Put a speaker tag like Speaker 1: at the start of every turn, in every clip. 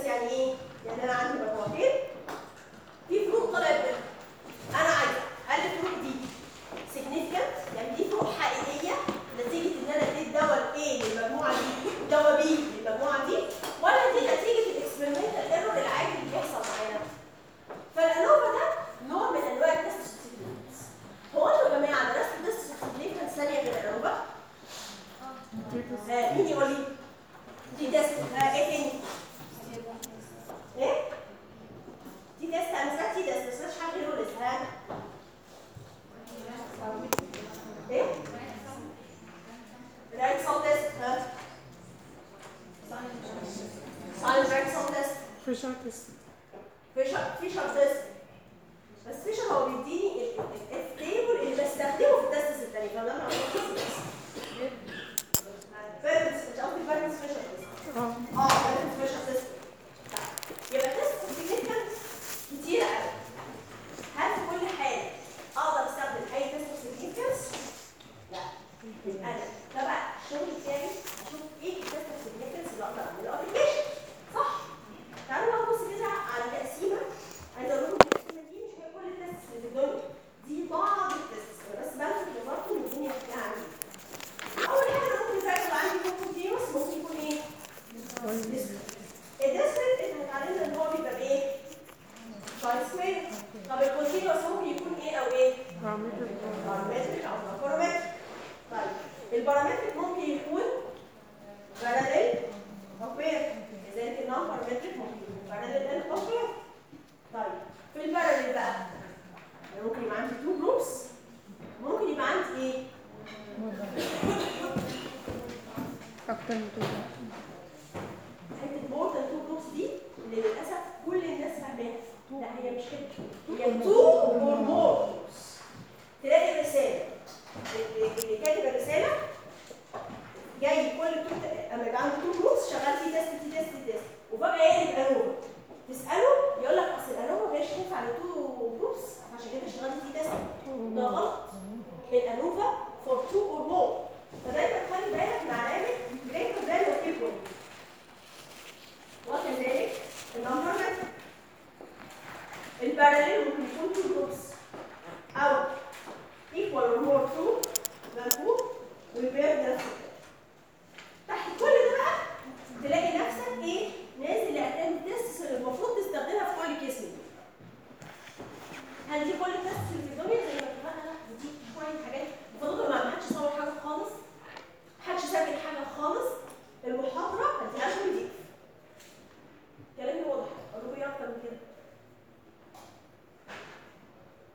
Speaker 1: يعني ايه؟ يعني انا عندي مجموعتين في فروق طلعت منهم انا عايزه هل الفروق دي significant يعني دي فروق حقيقيه نتيجه ان انا اديت دواء A للمجموعه دي ودواء B للمجموعه دي ولا دي نتيجه الاكسبيرمنتال ايرور العادي اللي بيحصل معانا فالانوفا ده نوع من انواع التست سيجنيفيكانس هو انتوا يا جماعه درستوا تست سيجنيفيكانس ثانيه غير الانوفا؟ آه، مين يقول لي؟ دي تست آه، ايه تاني؟ ايه؟ دي تست انا سمعت دي تست بس مش حاجه يقول ها ايه؟ رايت سول تيست ها ساين رايت سول تيست
Speaker 2: فيشر تيست
Speaker 1: فيشر فيشر تيست بس فيشر هو بيديني التيبل اللي بستخدمه في التست التاني فده ما فيرنس مش قصدي فيرنس فيشر تيست
Speaker 2: اه
Speaker 1: اه فيرنس فيشر تيست يبقى تيست سيجنيفيكانت كتير قوي هل في كل حاله اقدر استخدم اي تيست سيجنيفيكانس؟ لا انا تبع الشغل بتاعي اشوف ايه التيست سيجنيفيكانس اللي اقدر اعمله ابلكيشن صح؟ تعالوا بقى نبص كده على تقسيمه عايزه اقول لكم التقسيمه دي مش هي كل التيست اللي في الدنيا دي بعض التيست انا بس بلفت نظركم ان الدنيا فيها عندي اول حاجه ممكن يحصل عندي كونتينوس ممكن يكون ايه؟ الديسكريت اللي اتعلمنا ان هو بيبقى بايه؟ باي سكوير طب الكونتينوس ممكن يكون ايه او ايه؟ بارامتريك او بارامتريك طيب البارامتريك ممكن يكون باراليل او بير لذلك النون بارامتريك ممكن يكون باراليل او بير طيب في الباراليل بقى أنا ممكن يبقى عندي تو جروبس ممكن يبقى عندي ايه؟
Speaker 2: اكتر من كده
Speaker 1: حته مور ذان تو جروبس دي اللي للاسف كل الناس فاهماها لا هي مش كده هي تو اور مور تلاقي الرساله اللي اللي كاتب الرساله جاي كل تو اما يبقى عنده تو جروبس شغال في تيست في تيست في تيست وفجاه يقلب انوفا تساله يقول لك اصل الانوفا مش تنفع لتو جروبس عشان كده اشتغلت في تيست ده غلط الانوفا فور تو اور مور فدايما خلي بالك مع علامه greater than or equal وكذلك النمبر ميثود الباراليل ممكن يكون تو جروبس او equal or more to مفهوم والبير نفس الكلام. تحت كل ده بقى تلاقي نفسك ايه نازل لاتند تيست اللي المفروض تستخدمها في كل كيس منهم. هل دي كل التيست اللي في الدنيا زي ما اتفقنا دي شويه حاجات المفروض ما حدش صور حاجه خالص محدش سجل حاجه خالص المحاضره هتلاقيها كل دي كلامي واضح اقول ايه اكتر من كده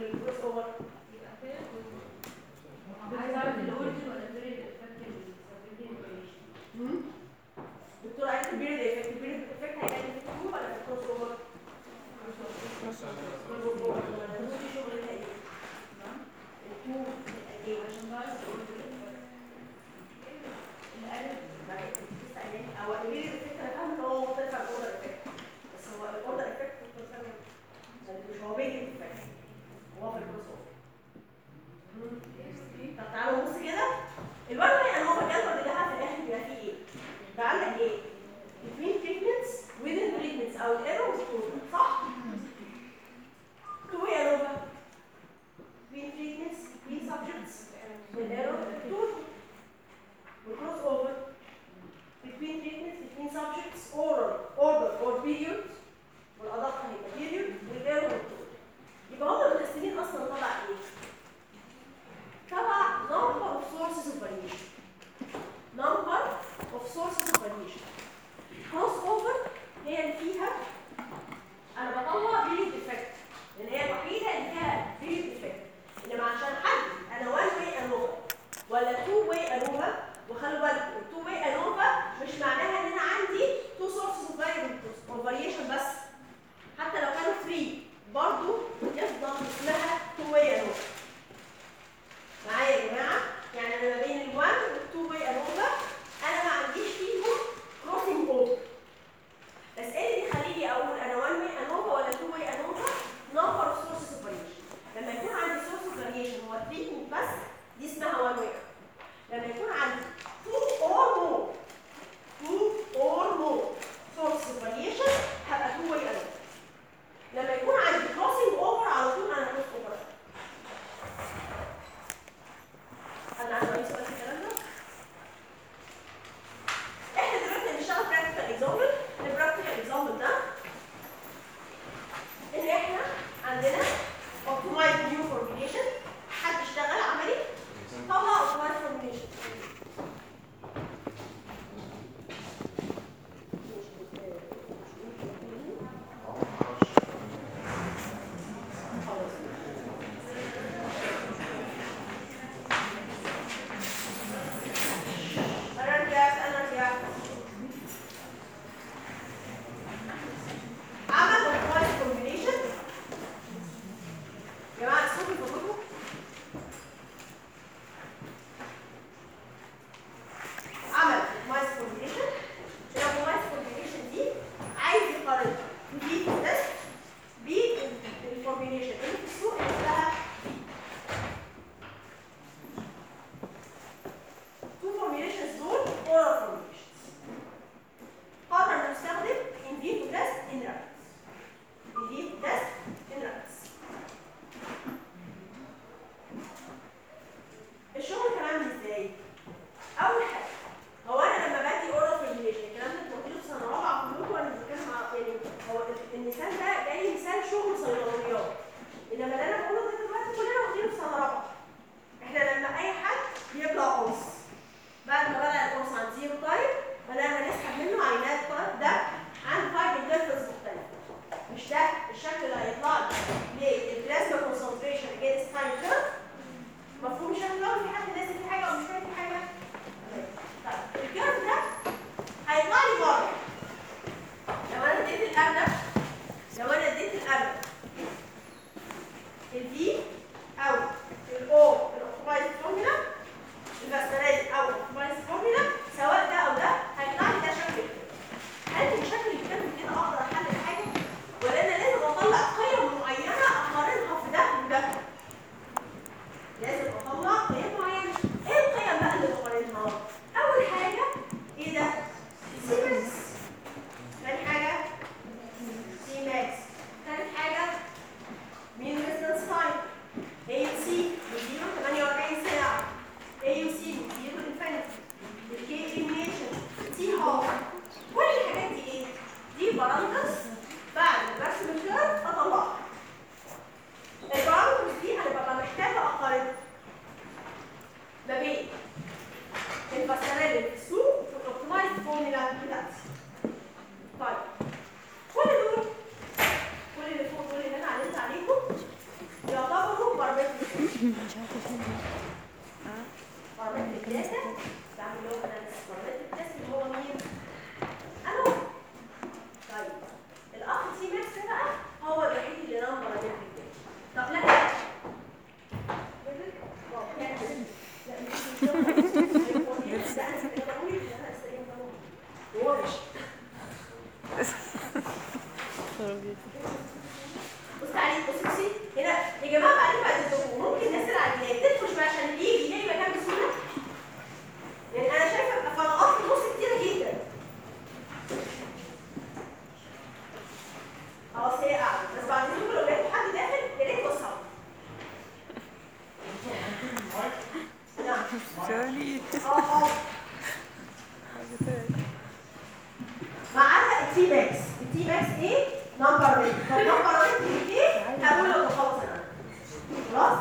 Speaker 1: الكروس اوفر
Speaker 3: عايز اعرف الاوريجن ولا البيريد افكت
Speaker 1: دكتور عايز البيريد افكت البيريد افكت هيبقى في الكروس ولا في الكروس اوفر؟ كروس اوفر مش شغل تاني الكو ايه
Speaker 3: عشان نعرف الاوريجن
Speaker 1: الالف او البيريد افكت انا فاهم ان هو مختلف عن الاوردر افكت بس هو الاوردر افكت مش هو بيريد افكت هو في الكروس اوفر طب تعالوا نبص كده الورقه اللي هو الجدول بتاعها في الاخر بيبقى فيه ايه؟ بقى عندك ايه؟ between treatments within treatments او الايرور والتوتال صح؟ تو ايه يا روبا؟ between treatments between subjects والايرور والتوتال والكروس اوفر between treatments between subjects order order or period والادق هيبقى period والايرور والتوتال يبقى هم متقسمين اصلا طبعا ايه؟ تبع number of sources of variation number of sources of variation cross over هي اللي فيها انا بطلع period effect لان هي الوحيده اللي فيها period effect انما عشان حد انا one way انوفا ولا two way انوفا وخلوا بالكم two way انوفا مش معناها ان انا عندي two sources of variable of variation بس حتى لو كانوا 3 برضه يفضل اسمها two way انوفا معايا يا جماعه يعني انا ما بين ال1 وال2 واي انوفا انا ما عنديش فيهم كروسنج اوفر بس ايه اللي بيخليني اقول انا 1 واي انوفا ولا 2 واي انوفا نمبر اوف سورسز اوف فاريشن لما يكون عندي سورس اوف فاريشن هو تريتمنت بس دي اسمها 1 واي لما يكون عندي 2 اور مور 2 اور مور سورس اوف فاريشن هبقى 2 واي انوفا لما يكون عندي كروسنج اوفر على طول انا كروس اوفر حد عنده اي سؤال في الكلام ده؟ احنا دلوقتي هنشتغل براكتيكال اكزامبل البراكتيكال اكزامبل ده ان احنا عندنا اوبتمايز نيو فورميليشن حد اشتغل عملي طلع اوبتمايز فورميليشن بارامتر الداتا بعمل له اناليسيس بارامتر التست اللي هو مين؟ انا طيب الاخ سي ماكس ده بقى هو الوحيد اللي نمبر بارامتر الداتا طب لا لا هو مش بص عليه بص بصي هنا يا جماعه بعدين بعد الدكتور ممكن الناس اللي على الجناب تدخل شويه عشان اللي يجي يلاقي مكان بسهوله يعني انا شايفه فراغات في النص كتيره جدا خلاص هي قاعده بس بعد الدكتور لو لقيتوا حد داخل يا ريت توصلوا نعم
Speaker 2: سوري
Speaker 1: اه اه ما عدا التي ماكس التي ماكس ايه نمبر ريت طب نمبر ريت ايه هقول لك خلاص انا خلاص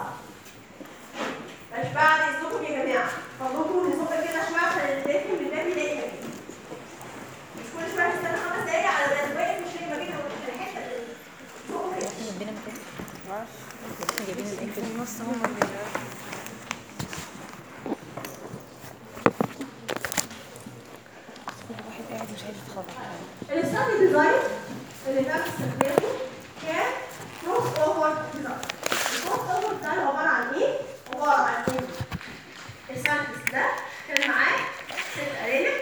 Speaker 1: مش بعد اذنكم يا جماعه فضلكم نصبر كده شويه عشان اللي داخل من الباب يلاقي مكان مش كل شويه نستنى خمس دقايق على ما الواقف مش لاقي مكان هو في الحته اللي فوق كده.
Speaker 4: جنبنا مكان معرفش جايبين الاكل
Speaker 2: في النص هم اللي
Speaker 4: كل واحد قاعد مش عارف يتخبط
Speaker 1: الستادي ديزاين اللي تم استخدامه كان كروس اوفر ديزاين الكروس اوفر ده اللي عباره عن ايه؟ عباره عن ايه؟ السامبلز ده كان معاه ست قرالب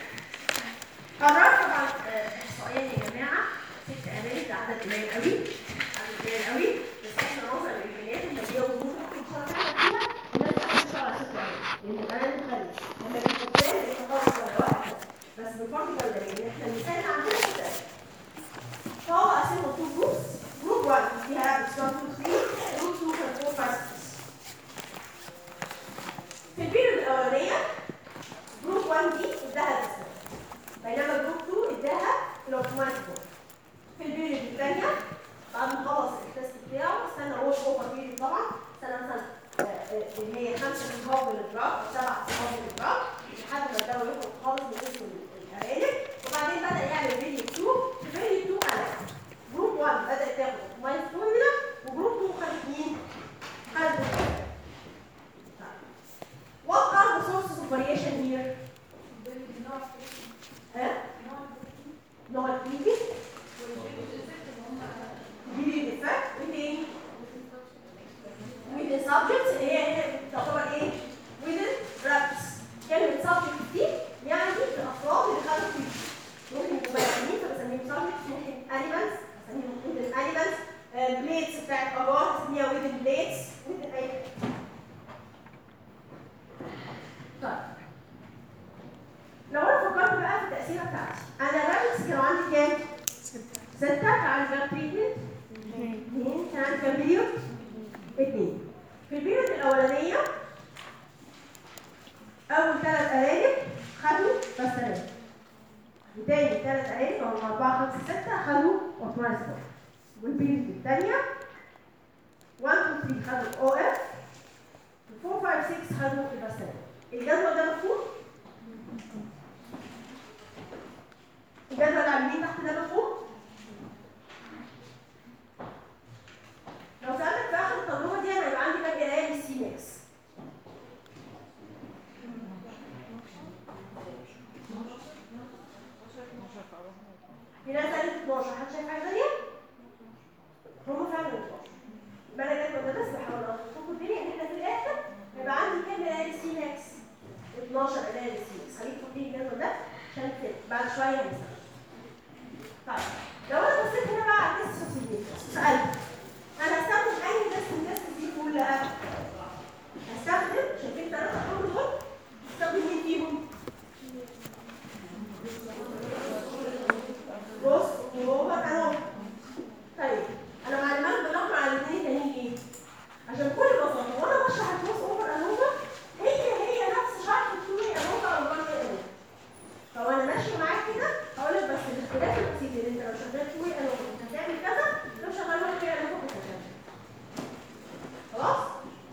Speaker 1: قررت طبعا آه، احصائيا يا جماعه ست قرالب ده عدد قليل قوي عدد قليل قوي بس احنا نوصل للامكانيات اللي هي وجود ممكن نشتغل فيها الناس بتشتغل على ست قرالب لان القرالب خلي لما بنحطها بنتخلص على واحد بس بالفرق ده لان احنا المثال اللي عندنا ست قرالب فهو قسمه تو جروبس جروب 1 فيها ستار 2 3 جروب 2 كان 4 5 في البيريود الاولانيه جروب 1 دي اداها الاسم بينما جروب 2 اداها الاوتوماتيك في البيريود الثانيه بعد ما خلص التست بتاعه استنى هو اوفر بيريود طبعا استنى مثلا آه، آه، اللي هي خمسه صحاب من الدراج او سبعه صحاب من الدراج لحد ما الدواء يخرج خالص من اسم الارانب وبعدين بدا يعمل فيديو 2 في فيديو 2 انا جروب 1 بدات تاخد مايل فورمولا وجروب 2 خدت مين؟ خدت الفورمولا. What are the sources of variation here? ها؟ نوع البيبي period effect within within subjects اللي هي هنا تعتبر ايه؟ within rabbits كلمة subject دي يعني الأفراد اللي خدوا فيه ممكن يبقوا بني فبسميهم subjects ممكن animals بسميهم within animals بليتس بتاعت أجار بسميها within plates within أي طيب لو انا فكرت بقى في التقسيمه بتاعتي انا الرابتس كانوا عندي كام؟ ستة كان عندي كام تريتمنت؟ اثنين كان عندي كام بيريود؟ اثنين في البيريود الأولانية أول ثلاث أرانب خدوا بس وتاني ثلاث أرانب أو أربعة خمسة ستة خدوا أوتوماتيك والبيريود الثانية 1 2 3 خدوا أو إف 4 5 6 خدوا الباسترين الجدول ده مفهوم؟ الجدول اللي على اليمين تحت ده مفهوم؟ لو سألتك في آخر التجربة دي أنا هيبقى عندي كام قراية للسي ماكس؟ في ناس قالت 12 حد شايف حاجة تانية؟ هم فعلا 12 يبقى أنا جدول ده بس بحاول أخطط الدنيا إن إحنا في الآخر هيبقى عندي كام قراية للسي ماكس؟ 12 قراية للسي ماكس خليك تحطي الجدول ده عشان ت- بعد شوية هنسأل طيب لو انا بصيت هنا بقى على التست سبسيديشن سألت انا هستخدم اي تست من التست دي كلها هستخدم شايفين ثلاثة ارقام دول هستخدم مين فيهم؟ بص وهو انا طيب انا معلومات بنقرا على الاثنين التانيين ليه؟ عشان بكل بساطة وانا بشرح الكروس اوفر انوفا هي هي نفس شرح التوري انوفا او البارتي انوفا فهو انا ماشي معاك كده هقول لك بس الاختلاف الوحيد ان انت لو شغال شوي انا كنت هتعمل كذا لو شغال واحد انا كنت هتعمل خلاص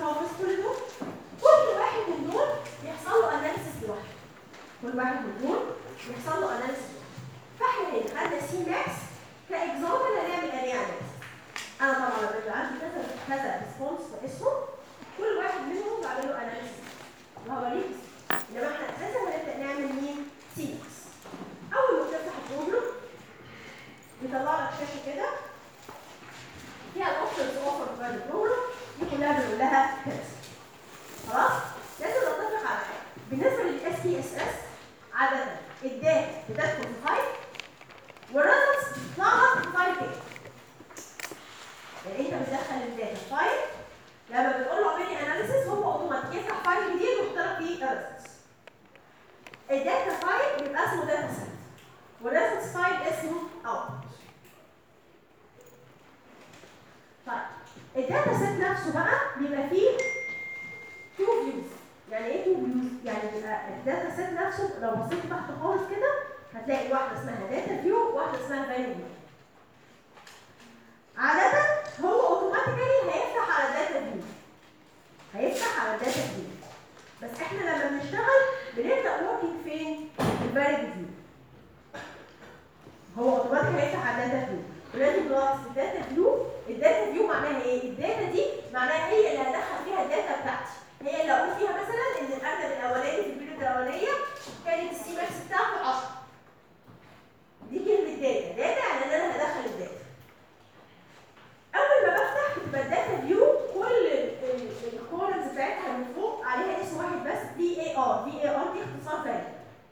Speaker 1: حافظ كل دول كل واحد من دول يحصل له اناليسيس لوحده كل واحد من دول يحصل له اناليسيس فاحنا هنا خدنا سي ماكس كاكزامبل هنعمل عليه اناليسيس انا طبعا لما بيبقى عندي كذا كذا ريسبونس باسمه كل واحد منهم بعمل له اناليسيس وهوريك انما احنا اساسا هنبدا نعمل مين؟ سي ماكس اول ما تفتح البروجرام بيطلع لك شاشه كده فيها الاوبشنز اوفر في البروجرام دي كلها بنقول لها كده خلاص لازم نتفق على حاجه بالنسبه للاس بي اس اس عاده الداتا بتدخل في فايل والريزلتس بتطلع لك في فايل تاني يعني انت بتدخل الداتا في فايل لما بتقول له اعمل لي اناليسيس هو اوتوماتيك يفتح فايل جديد ويحط لك فيه الريزلتس الداتا فايل بيبقى اسمه داتا سيت والريزلتس فايل اسمه اوتبوت طيب الداتا سيت نفسه بقى بيبقى فيه تو فيوز يعني ايه تو فيوز يعني بيبقى الداتا سيت نفسه لو بصيت تحت خالص كده هتلاقي واحده اسمها داتا فيو وواحده اسمها فاليو عادة هو اوتوماتيكالي هيفتح على الداتا فيو هيفتح على الداتا فيو بس احنا لما بنشتغل بنبدا وركينج فين؟ في الفاليد فيو هو اوتوماتيك هيفتح على الداتا فيو ولازم نلاحظ الداتا فيو الداتا فيو معناها ايه؟ الداتا دي معناها هي اللي هدخل فيها الداتا بتاعتي هي اللي اقول فيها مثلا ان الارنب الاولاني في البيريود الاولانيه كانت السي ماكس بتاعته 10 دي كلمه داتا داتا يعني ان انا هدخل الداتا اول ما بفتح بتبقى الداتا فيو كل الكولمز بتاعتها من فوق عليها اسم واحد بس في اي ار في اي ار دي اختصار فارغ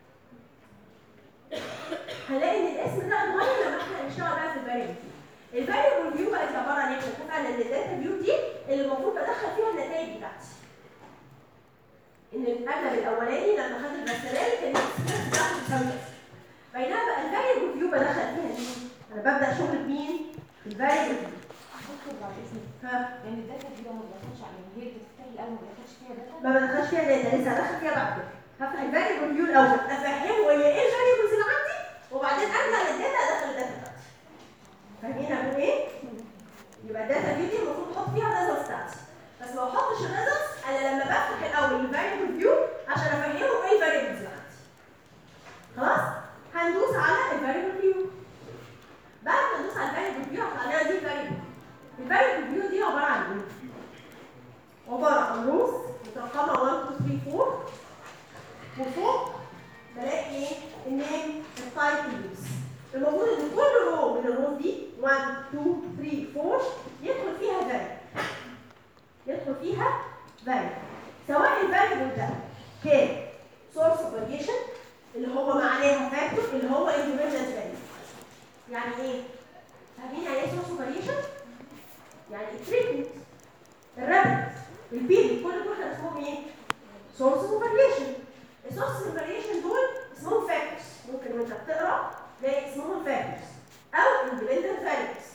Speaker 1: هنلاقي ان الاسم ده اتغير لما احنا هنشتغل بقى في الفاريبل فيو الفاريبل فيو بقت عباره عن ايه؟ اتفقنا ان الداتا فيو دي اللي المفروض بدخل فيها النتائج بتاعتي ان القلب الاولاني لما خد البكتيريا كان السكيلز بتاعته بتساوي صفر. بينما بقى الفاريبل فيو بدخل فيها مين؟ انا ببدا شغل بمين؟ الفاريبل فيو
Speaker 4: دكتور بعد اذنك
Speaker 1: ها
Speaker 4: يعني الداتا دي لو ما دخلش عليها هي بتفتح الاول ما دخلش فيها داتا
Speaker 1: ما بدخلش فيها داتا لسه هدخل فيها بعد كده هفتح الفاريبل فيو الاول افهمه هي ايه الفاريبلز اللي عندي وبعدين ارجع للداتا ادخل الداتا بتاعتي فاهمين انا بقول ايه؟ يبقى الداتا فيو دي المفروض احط فيها الريزلتس بتاعتي بس ما احطش الريزلتس الا لما بفتح الاول الفاريبل فيو عشان افهمه ايه الفاريبلز اللي عندي خلاص؟ هندوس على الفاريبل فيو بعد ما ندوس على الفاريبل فيو هطلع لنا دي الفاريبل الفاريبل فيو دي عباره عن ايه؟ عباره عن روز مترقمه 1 2 3 4 وفوق بلاقي ايه؟ النيم التايتل يوز المفروض ان كل رو من الروز دي 1 2 3 4 يدخل فيها فاليو يدخل فيها فاليو سواء الفاليو ده كان سورس اوف فاريشن اللي هو معناها فاكتور اللي هو اندبندنت فاليو يعني ايه؟ فاهمين يعني ايه سورس اوف فاريشن؟ يعني التريتمنت الرابط البيبي كل دول كان اسمهم ايه؟ سورسز اوف فاريشن السورسز اوف فاريشن دول اسمهم فاكتورز ممكن وانت بتقرا تلاقي اسمهم فاكتورز او اندبندنت فاريبلز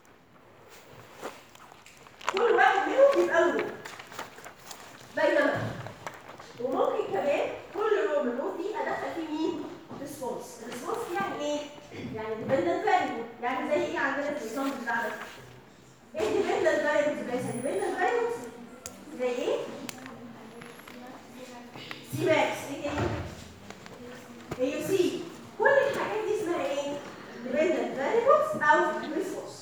Speaker 1: كل واحد منهم بيبقى له رول بينما وممكن كمان كل رو من الرول دي ادخل فيه مين؟ ريسبونس الريسبونس يعني ايه؟ يعني ديبندنت فاريبل يعني زي ايه عندنا في النظام بتاعنا؟ ايه ديبندنت فاريبلز بس ديبندنت فاريبلز زي ايه؟ سي ماكس ايه تاني؟ اي سي كل الحاجات دي اسمها ايه؟ dependent variables او resource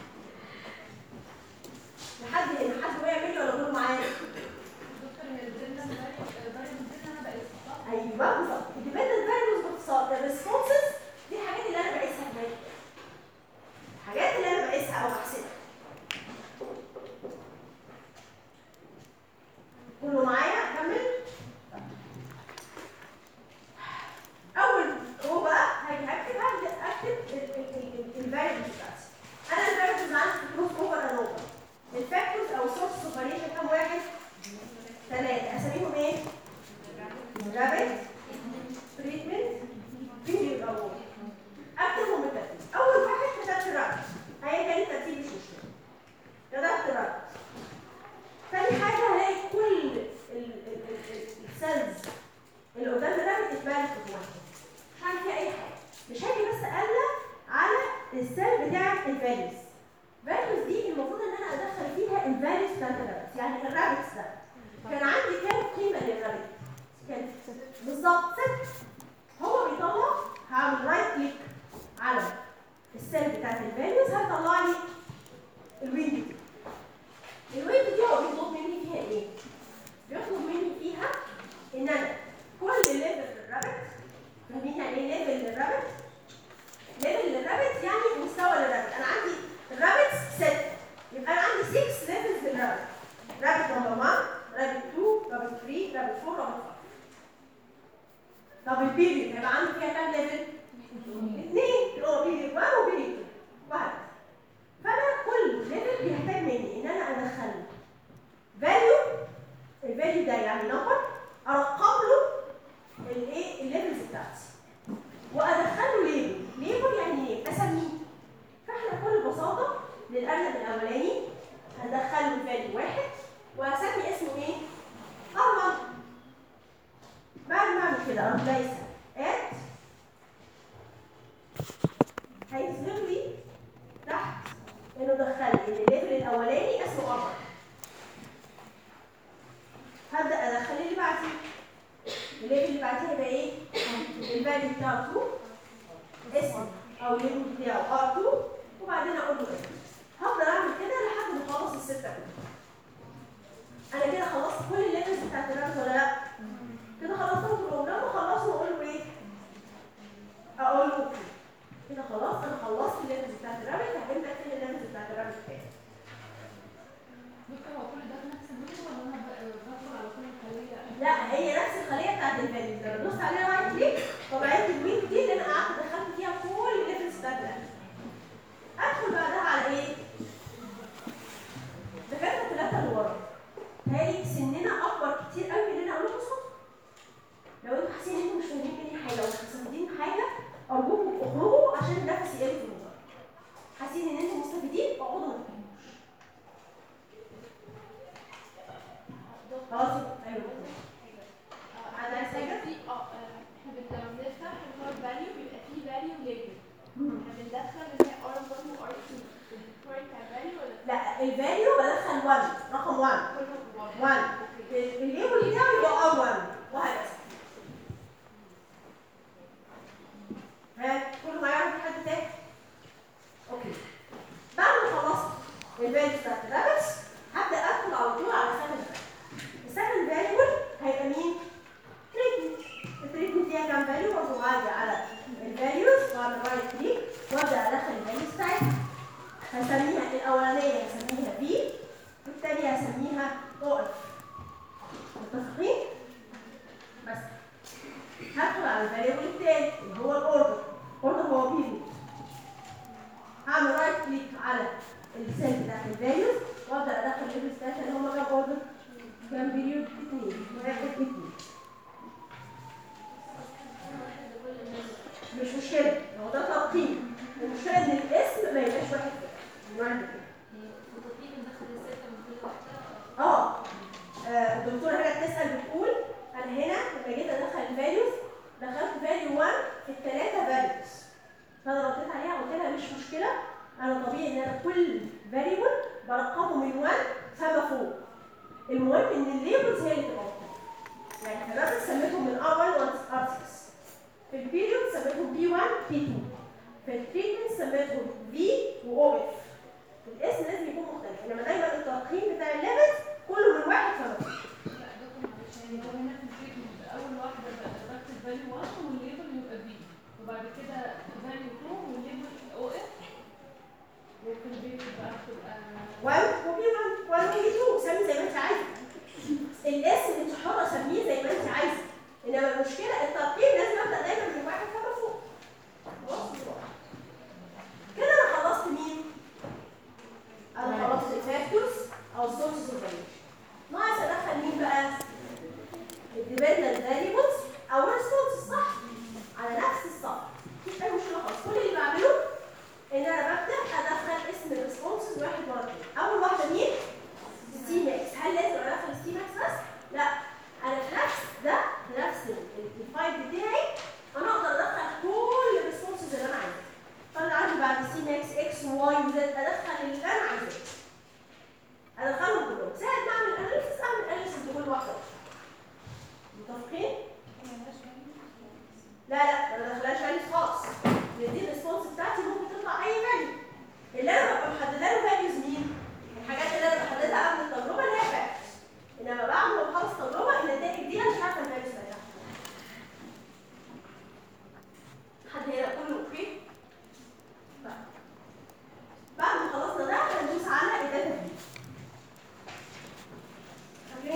Speaker 1: لحد هنا حد وقع مني ولا كله معايا؟ ايوه بالظبط dependent variables باختصار الريسبونسز دي الحاجات اللي انا بقيسها في بالي الحاجات اللي انا بقيسها او بحسبها كله معايا كمل اول هو بقى هاجي اكتب هبدا اكتب الفاريبلز بتاعتي انا الفاريبلز عندي في كروس اوفر اند اوفر الفاكتورز او سورس اوف فاريشن كام واحد؟ ثلاثه اساميهم ايه؟ رابط تريتمنت فيديو او اكتبهم بالترتيب اول واحد كتبت الرابط هي كان الترتيب مش مشكله كتبت الرابط تاني حاجه هلاقي كل السيلز اللي قدام الرابط اتبالت في واحد مش هعمل فيها اي حاجه مش هاجي بس اقلب على السيل بتاعت الفاليوز الفاليوز دي المفروض ان انا ادخل فيها الفاليوز بتاعت الرابط يعني الرابتس ده كان عندي كام قيمه للرابت كان بالظبط ست هو بيطلع هعمل رايت كليك على السيل بتاعت الفاليوز هيطلع لي الويندو دي الويندو دي هو بيطلب مني فيها ايه؟ بيطلب مني فيها ان انا كل ليفل للرابت فاهمين يعني ايه ليفل للرابت؟ ليفل للرابت يعني مستوى للرابت انا عندي الرابت ست يبقى انا عندي 6 ليفلز للرابت رابت نمبر 1 رابت 2 رابت 3 رابت 4 رابت 5 طب البيريود هيبقى عندي فيها كام ليفل؟ اثنين اللي هو بيريود 1 وبيريود 2 واحد فانا كل ليفل بيحتاج مني ان انا ادخل فاليو الفاليو ده يعني نمبر ارقم له الايه الليفلز بتاعتي وادخل له ليبل ليبل يعني ايه اسميه فاحنا بكل بساطه للارنب الاولاني هندخل له فاليو واحد وهسمي اسمه ايه ار1 بعد ما اعمل كده اروح دايسه اد هيظهر لي تحت انه دخل لي ان الليفل الاولاني اسمه ار هبدا ادخل اللي بعديه الليفل اللي بعديه هيبقى ايه الفاليو بتاعته اسم او الليفل بتاعه ار2 وبعدين اقول له اسم هفضل اعمل كده لحد ما اخلص السته كلها انا كده خلصت كل الليفلز بتاعت الرابط ولا لا كده خلصتهم في البروجرام وخلصت واقول له ايه اقول له اوكي كده خلاص انا خلصت الليفلز بتاعت الرابط هجيب لك فين الليفلز بتاعت الرابط بتاعي
Speaker 3: دكتور هو كل ده بنفس الويندو ولا انا ب- بدخل على كل الخليه
Speaker 1: لا هي نفس الخليه بتاعت الفاليوز لما دوست عليها رايت كليك طلعت لي الويك دي اللي انا قعدت دخلت فيها كل الليفلز بتاعت الرابط ادخل بعدها على ايه؟ دخلت الثلاثه اللي ورا هاي سننا اكبر كتير قوي من اللي انا اقوله بصوت لو انتوا حاسين ان انتوا مش فاهمين مني حاجه ومش مستفيدين حاجه ارجوكم اخرجوا عشان النفس يقل في الموضوع حاسين ان انتوا مستفيدين اقعدوا ما تتكلموش خلاص ايوه حد عايز حاجه؟
Speaker 3: في اه آه، احنا بن- لما بنفتح اللي هو الفاليو بيبقى فيه فاليو ليبل احنا بندخل اللي هي ار 1 و ار 2 الديكتوري بتاع الفاليو ولا
Speaker 1: لا الفاليو بدخل 1 رقم 1
Speaker 3: كله واحد؟
Speaker 1: 1
Speaker 3: اوكي
Speaker 1: الليبل بتاعه يبقى ار 1 وهكذا ها كله معايا في حد تاني؟ اوكي بعد ما خلصت الفاليو بتاعت الرابتس هبدا ادخل على طول على السكند السكند فاليبل هيبقى مين؟ تريتمنت التريتمنت فيها كام فاليو برضه عادي على الفاليوز واعمل رايت كليك وابدا ادخل الفاليوز بتاعتها هسميها الاولانيه هسميها في والثانيه هسميها او اف متفقين؟ بس هدخل على الفاريبل الثاني اللي هو الاوردر الاوردر هو بيفوت هعمل رايت كليك على السيل بتاعت الفاليوز وابدا ادخل الليفلز بتاعتها اللي هم كام اوردر؟ كام بيريود؟ اثنين واحد اثنين مش مشكله هو ده ترقيم المشكله ان الاسم ما يبقاش واحد كده من واحد كده اه آه، الدكتوره هنا بتسال بتقول انا هنا لما جيت ادخل الفاليوز دخلت فاليو 1 في الثلاثه فاليوز فانا رديت عليها قلت لها مش مشكله انا طبيعي ان انا كل فاريبل برقمه من 1 فما فوق المهم ان الليبلز هي اللي تبقى مختلفه يعني في الرابط سميتهم من R1 و R6 في البيريود سميتهم B1 B2 في التريتمنت سميتهم V و OF الاسم لازم يكون مختلف انما دايما الترقيم بتاع الليفلز كله من واحد فما فوق
Speaker 3: لا دكتور معلش يعني هو هنا في التريتمنت اول واحده بقى بكتب فاليو 1 والليبل يبقى بي وبعد كده فاليو 2 والليبل او اف وفي البيت بقى بتبقى
Speaker 1: 1 وبي 1 1 وبي 2 سمي زي ما انت عايزه الاسم انت حره سميه زي ما انت عايزه انما المشكله الترقيم لازم ابدا دايما من واحد فما فوق خلاص كده انا خلصت مين؟ انا خلصت الفاكتورز او السورسز اوف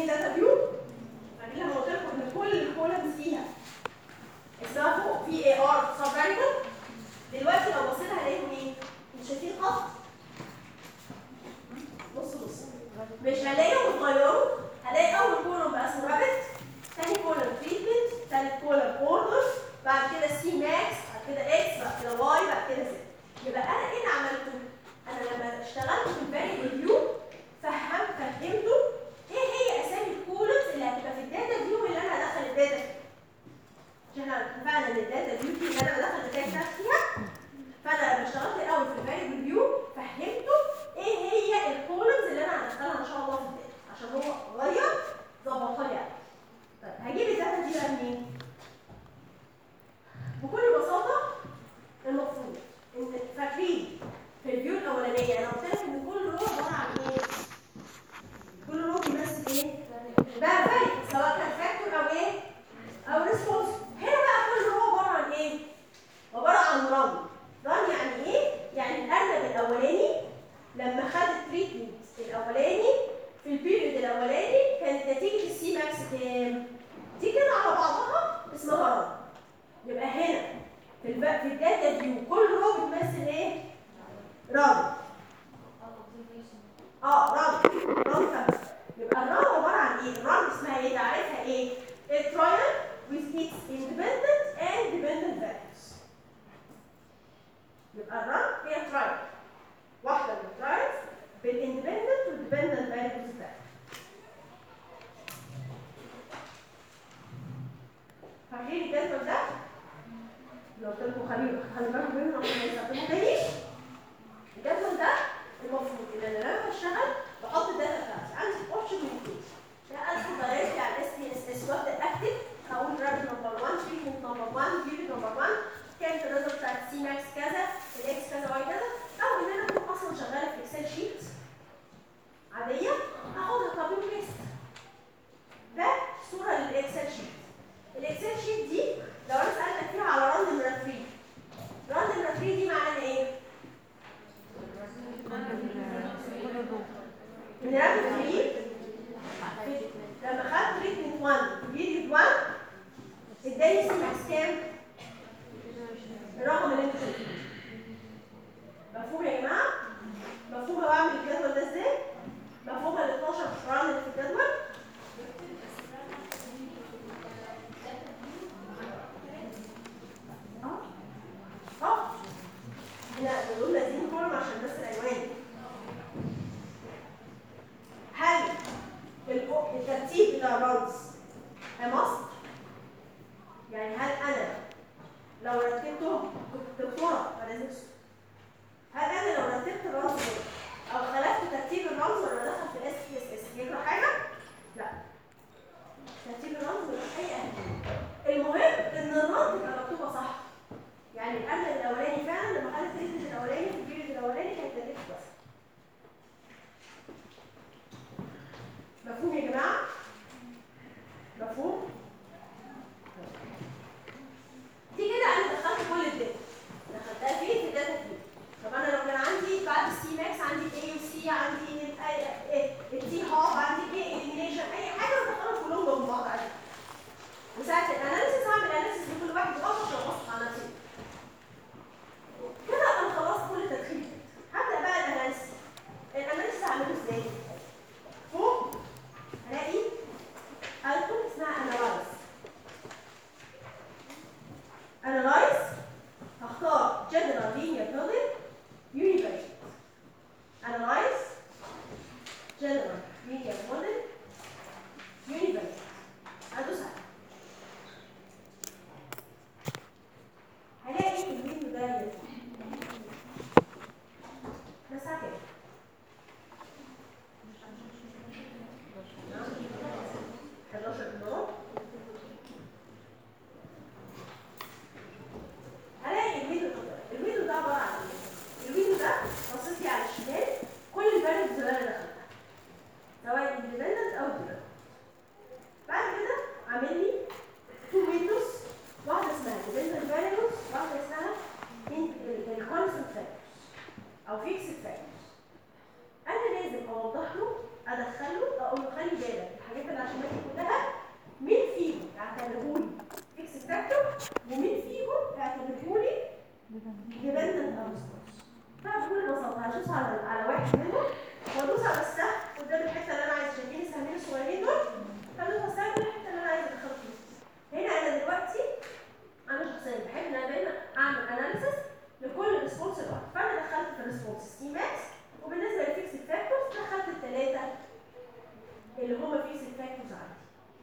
Speaker 1: الداتا فيو فاكرين لما قلت لكم ان كل الكولمز فيها اسمها فوق في اي ار سب فاريبل دلوقتي لو بصينا هنلاقيهم ايه؟ انتوا شايفين خط؟ بص بص مش هنلاقيهم اتغيروا هلاقي اول كولوم بقى اسمه رابت ثاني كولوم تريتمنت ثالث كولوم اوردر بعد كده سي ماكس بعد كده اكس بعد كده واي بعد كده زد يبقى انا ايه اللي عملته؟ انا لما اشتغلت في الفالي ريفيو فهم فهمته ايه هي اسامي الكولومز اللي هتبقى في الداتا فيو اللي انا هدخل الداتا فيه عشان احنا اتفقنا ان الداتا فيو دي اللي انا بدخل الداتا بتاعتي فيها فانا لما اشتغلت الاول في الفالي ريفيو فهمته ايه هي الكولومز اللي انا هدخلها ان شاء الله في الداتا عشان هو غير ظبطها لي عليها. طيب هجيب الداتا دي بقى منين؟ بكل بساطه المفروض ان فاكرين في الفيو الاولانيه انا قلت لك ان كل رو عباره عن ايه؟ كل رو بيمثل ايه؟ بقى فارق سواء كان فاكتور او ايه؟ او ريسبونس هنا بقى كل رو عباره عن ايه؟ عباره عن رن رن يعني ايه؟ يعني الارنب الاولاني لما خد التريتمنت الاولاني في البيريود الاولاني كانت نتيجه السي ماكس كام؟ دي كده على بعضها اسمها رن يبقى هنا في الب... في الداتا فيو كل رو بتمثل ايه؟ رن اه رن رن خمسه يبقى الرن عباره عن ايه؟ الرن اسمها ايه؟ تعرفها ايه؟ A trial with its independent and dependent values. يبقى الرن هي trial واحده من الترايلز بالاندبندنت والديبندنت فاليوز بتاعتها. فاكرين الجدول ده؟ لو قلت لكم خلي خلي بالكم منه عشان ما يستخدموه تاني. الجدول ده المفروض ان انا لما بشتغل بحط الداتا بتاعتي عندي اوبشن من اثنين يا ادخل دايركتلي على الاس بي اس اس وابدا اكتب هقول رابط نمبر 1 تريتمنت نمبر 1 فيديو نمبر 1 كانت الريزلت بتاعت سي ماكس كذا الاكس كذا واي كذا او ان انا اكون اصلا شغاله في اكسل شيت عاديه هاخدها كوبي بيست ده صوره للاكسل شيت الاكسل شيت دي لو انا سالتك فيها على راند نمره 3 راند نمره 3 دي معناها ايه؟ من رقم 3 لما خدت تريتمنت 1 بيريد 1 اداني سي ماكس كام؟ الرقم اللي انتوا شايفينه مفهوم يا جماعه؟ مفهوم هو اعمل الجدول ده ازاي؟ مفهوم ال 12 ران اللي في الجدول؟ اه اه هنا بنقول لازم كولوم عشان بس العنوان هل الك- الترتيب بتاع الرمز مصر؟ يعني هل انا لو رتبتهم كنت دكتوره فلازم أسكت. هل انا لو رتبت الرمز ده او خلفت ترتيب الرمز ولا دخل في الاس بي اس اس يجرى حاجه؟ لا ترتيب الرمز ملوش اي اهميه المهم ان الرمز تبقى مكتوبه صح يعني الامن الاولاني فعلا لما خدت الريتم الاولاني في البيريد الاولاني كانت تاريخ بس مفهوم يا جماعه؟ مفهوم؟ دي كده انا دخلت كل الداتا دخلتها فين في الداتا فين طب انا لو كان عندي بعد السي ماكس عندي اي وسي عندي التي هاب عندي اي التشويس الفاكتورز عندي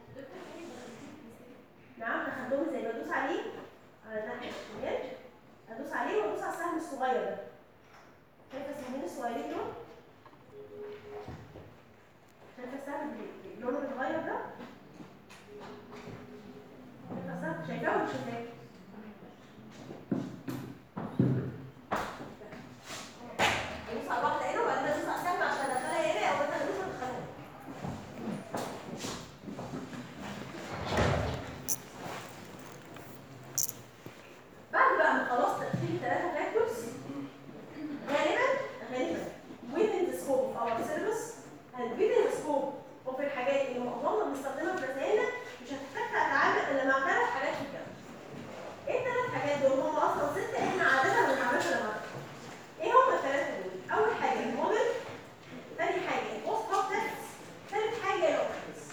Speaker 1: نعم اخدهم ازاي بدوس عليه على الناحيه الشمال ادوس عليه وادوس على السهم الصغير ده شايفه السهمين الصغيرين دول شايفه السهم اللي لونه متغير ده شايفه السهم شايفاه ولا مش شايفاه ادوس على الواحده هنا وبعدين ادوس على السهم عشان ادخلها هنا او مثلا ادوس ادخلها بعد بقى ما خلاص تقفيل ثلاثه فاكتورز غالبا غالبا within the scope of our service and within the scope of الحاجات اللي معظمنا بنستخدمها في رسائلنا مش هتحتاج تتعامل الا مع ثلاث حاجات في الجامعه. ايه الثلاث حاجات دول؟ هم اصلا ست احنا عاده ما بنتعاملش الا معاهم. ايه هم الثلاثه دول؟ اول حاجه الموديل ثاني حاجه البوست هوب تكست ثالث حاجه الاوبشنز.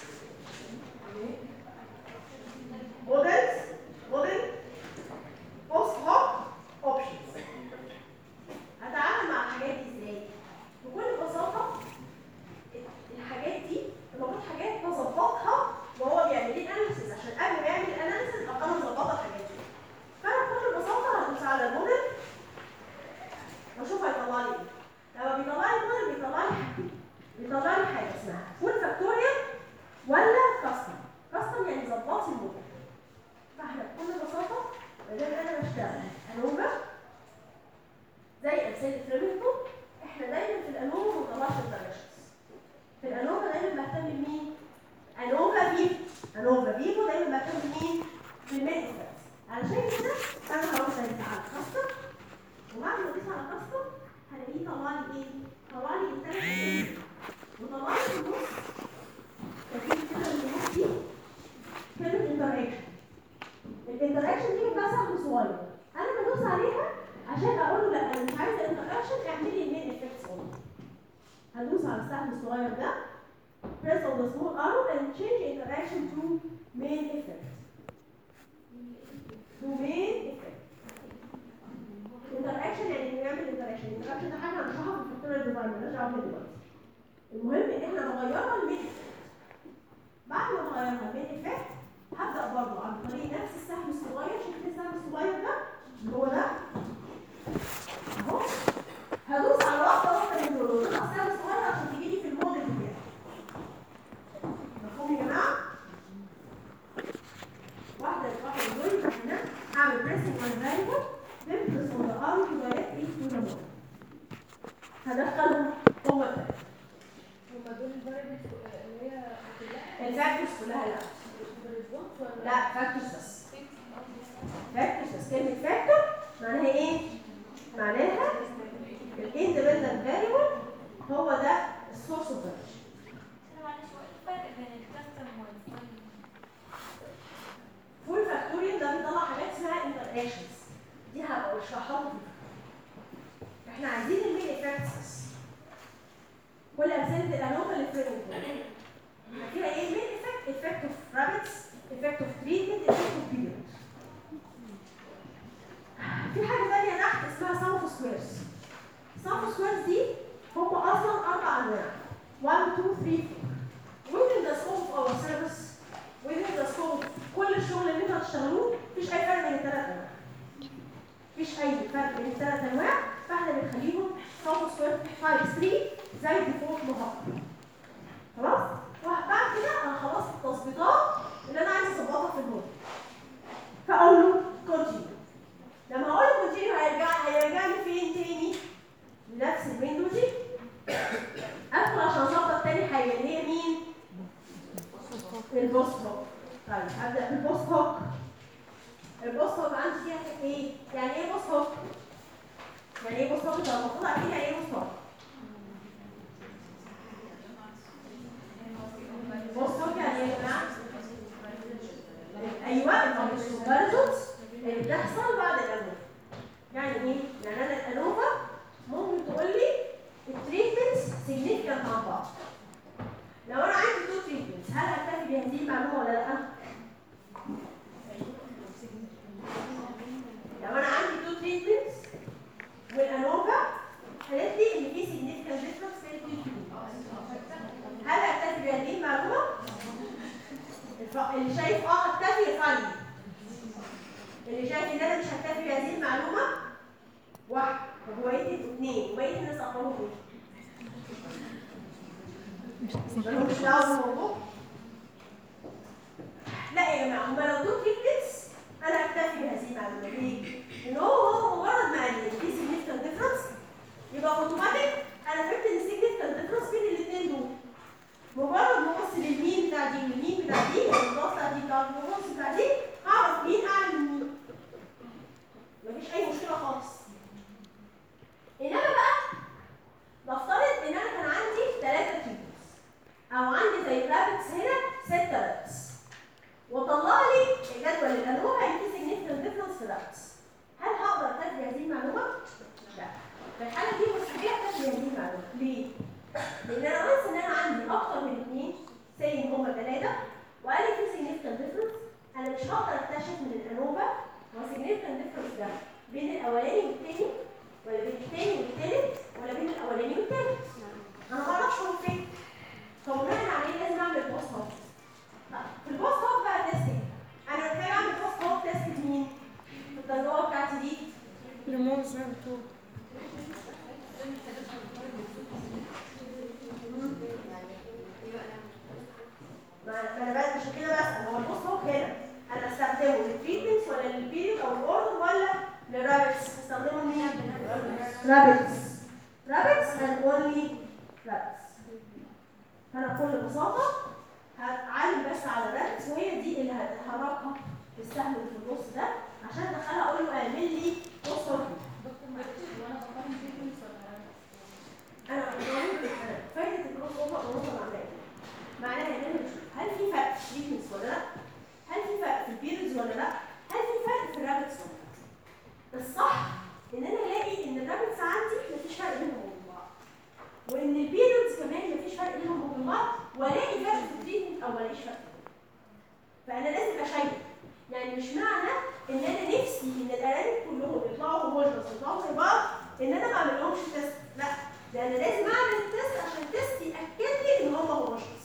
Speaker 1: موديلز موديل بوست هوب اوبشنز. هتعامل مع الحاجات دي ازاي؟ بكل بساطه الحاجات دي المفروض حاجات بظبطها وهو بيعمل لي اناليسيس عشان قبل ما يعمل الاناليسيس ابقى انا مظبطه الحاجات دي. فانا بكل بساطه هدوس على الموديل واشوف هيطلع لي ايه. لما بيطلع لي الموديل بيطلع لي حاجتين. بيطلع لي حاجه اسمها فول فاكتوريال ولا كاستم. كاستم يعني ظبطي الموديل. فاحنا بكل بساطه ما دام انا بشتغل انوبه زي امثله فريمنتون احنا دايما في الانوبه ما بنطلعش الدايركشنز. في الانوفا دايما بهتم بمين؟ انوفا فيفو انوفا فيفو دايما بهتم بمين؟ بالمين افكتس علشان كده انا هروح ادوس على الكاستم وبعد ما ادوس على الكاستم هلاقيه طلع لي ايه؟ طلع لي الثلاث حاجات وطلع لي في النص شايفين كده اللي النص دي كلمه انتراكشن الانتراكشن دي بتبقى سهم صغير انا بدوس عليها عشان اقول له لا انا مش عايزه انتراكشن اعمل لي المين افكتس اونلي هدوس على السهم الصغير ده press on the small arrow and change interaction to main effect to main effect interaction يعني انه يعمل interaction interaction ده حاجه هنشرحها في الفاكتوريال ديزاين مالناش دعوه بيها دلوقتي المهم ان احنا نغيرها لمين effect بعد ما نغيرها لمين effect هبدا برضه عن طريق نفس السهم الصغير شفت السهم الصغير ده اللي هو ده اهو هدوس على واحده واحده من دول ودوس على السهم الصغير عشان تجي لي في الموديل بتاعي مفهوم يا جماعه؟ واحده واحده من دول يبقى هنا اعمل بريسنج on variable then press on the arm to direct it to the model هدخلهم جوه التانك
Speaker 3: هما دول الفاريبلز اللي هي كلها
Speaker 1: الفاكتورز كلها لا
Speaker 3: بالظبط ولا
Speaker 1: لا فاكتورز بس فاكتورز بس كلمه فاكتور معناها ايه؟ معناها الاندبندنت فاريبل هو ده السورس اوف فاريبل
Speaker 5: معلش هو ايه الفرق بين الكاستم والفول
Speaker 1: فول فاكتوريال ده بيطلع حاجات اسمها انتراكشنز دي هبقى اشرحها لكم احنا عايزين المين افكتس كل امثله الانوفا اللي في فيها ايه المين افكت افكت اوف رابتس افكت اوف تريتمنت افكت اوف بيريود في حاجه ثانيه تحت اسمها سم اوف سكويرز سم اوف سكويرز دي هم اصلا اربع انواع 1 2 3 4 within the scope of our service within the scope كل الشغل اللي انتوا هتشتغلوه مفيش اي فرق بين الثلاث انواع مفيش اي فرق بين الثلاث انواع فاحنا بنخليهم سم سكوير تايب 3 زي الديفولت مهار خلاص وبعد كده انا خلصت التظبيطات اللي انا عايز اظبطها في الموديل فاقول له كونتينيو لما اقول له كونتينيو هيرجع هيرجع لي فين تاني لنفس الويندو دي ادخل عشان اظبط تاني حاجه اللي هي مين البوست هوك طيب هبدا بالبوست هوك البوست هوك عندي فيها ايه يعني ايه بوست هوك يعني ايه بوست هوك انت المفروض عارفين يعني ايه بوست هوك بوست هوك يعني ايه يا جماعه ايوه الكومباريزونز اللي بتحصل بعد الانوفا يعني ايه يعني انا الانوفا ممكن تقول لي التريتمنتس سيجنيفيكانت عن بعض لو انا عندي تو تريتمنتس هل هكتفي بهذه المعلومه ولا لا؟ لو انا عندي تو تريتمنتس والانوفا قالت لي ان في significant difference بين التريتمنت هل هكتفي بهذه المعلومه؟ الف- اللي شايف اه هكتفي يرفع لي اللي شايف ان انا مش هكتفي بهذه المعلومه واحد طب وبقيه اثنين وبقيه الناس اخبارهم ايه؟ مالهمش دعوه بالموضوع لا يا جماعه هما لو دول تريتمنتس انا اكتفي بهذه المعلومه ليه؟ ان هو هو مجرد ما قال لي في significant difference يبقى اوتوماتيك انا فهمت ان significant difference بين الاثنين دول مجرد ما ابص للمين بتاع دي والمين بتاع دي والنص بتاع دي بتاع النص بتاع دي هعرف مين اعلى من مين مفيش اي مشكله خالص انما بقى نفترض ان انا كان عندي ثلاثه تيبلز او عندي زي رابتس هنا ستة رابتس وطلع لي جدول الانواع اللي فيه significant difference في رابتس هل هقدر اكتفي هذه المعلومه؟ لا في الحاله دي مستحيل اكتفي هذه المعلومه ليه؟ لان انا قلت ان انا عندي اكتر من اثنين سي ان هما ثلاثه وقال لي في significant difference انا مش هقدر اكتشف من الانوفا هو significant difference ده بين الاولاني والثاني ولا بين الثاني والثالث ولا بين الاولاني والثالث انا ما اعرفش هو فين فبناء عليه لازم اعمل بوست هوب في البوست هوب بقى تيستنج انا محتاج اعمل بوست هوب تيست مين؟ في التجربه بتاعتي دي
Speaker 4: ريموز تو
Speaker 1: ما ما انا بقى عشان كده بسال هو البوست هوب هنا انا استخدمه للتريتمنتس ولا للبيريود او الاوردر ولا للرابتس استخدمه مين؟ رابتس رابتس and only رابتس فانا بكل بساطه هتعلم بس على الرابتس وهي دي اللي هتحركها بالسهم اللي في النص ده عشان ادخلها اقول له اعمل لي بوست هوب
Speaker 3: دكتور معلش وانا بقارن سيكونس ولا
Speaker 1: انا بقول فايده الكروس اوفر اوفر معناها ايه؟ معناها ان انا بشوف هل في فرق في التريتمنتس ولا لا؟ هل في فرق في البيريودز ولا لا؟ هل في فرق في الرابتس ولا لا؟ الصح ان انا الاقي ان الرابتس عندي مفيش فرق بينهم وبين بعض وان البيريودز كمان مفيش فرق بينهم وبين بعض والاقي فرق في التريتمنت او ملاقيش فرق فانا لازم ابقى شايفه يعني مش معنى ان انا نفسي ان الارانب كلهم يطلعوا هوموجنس يطلعوا زي بعض ان انا ما اعملهمش تيست لا ده انا لازم اعمل التيست عشان التيست ياكد لي ان هم هوموجنس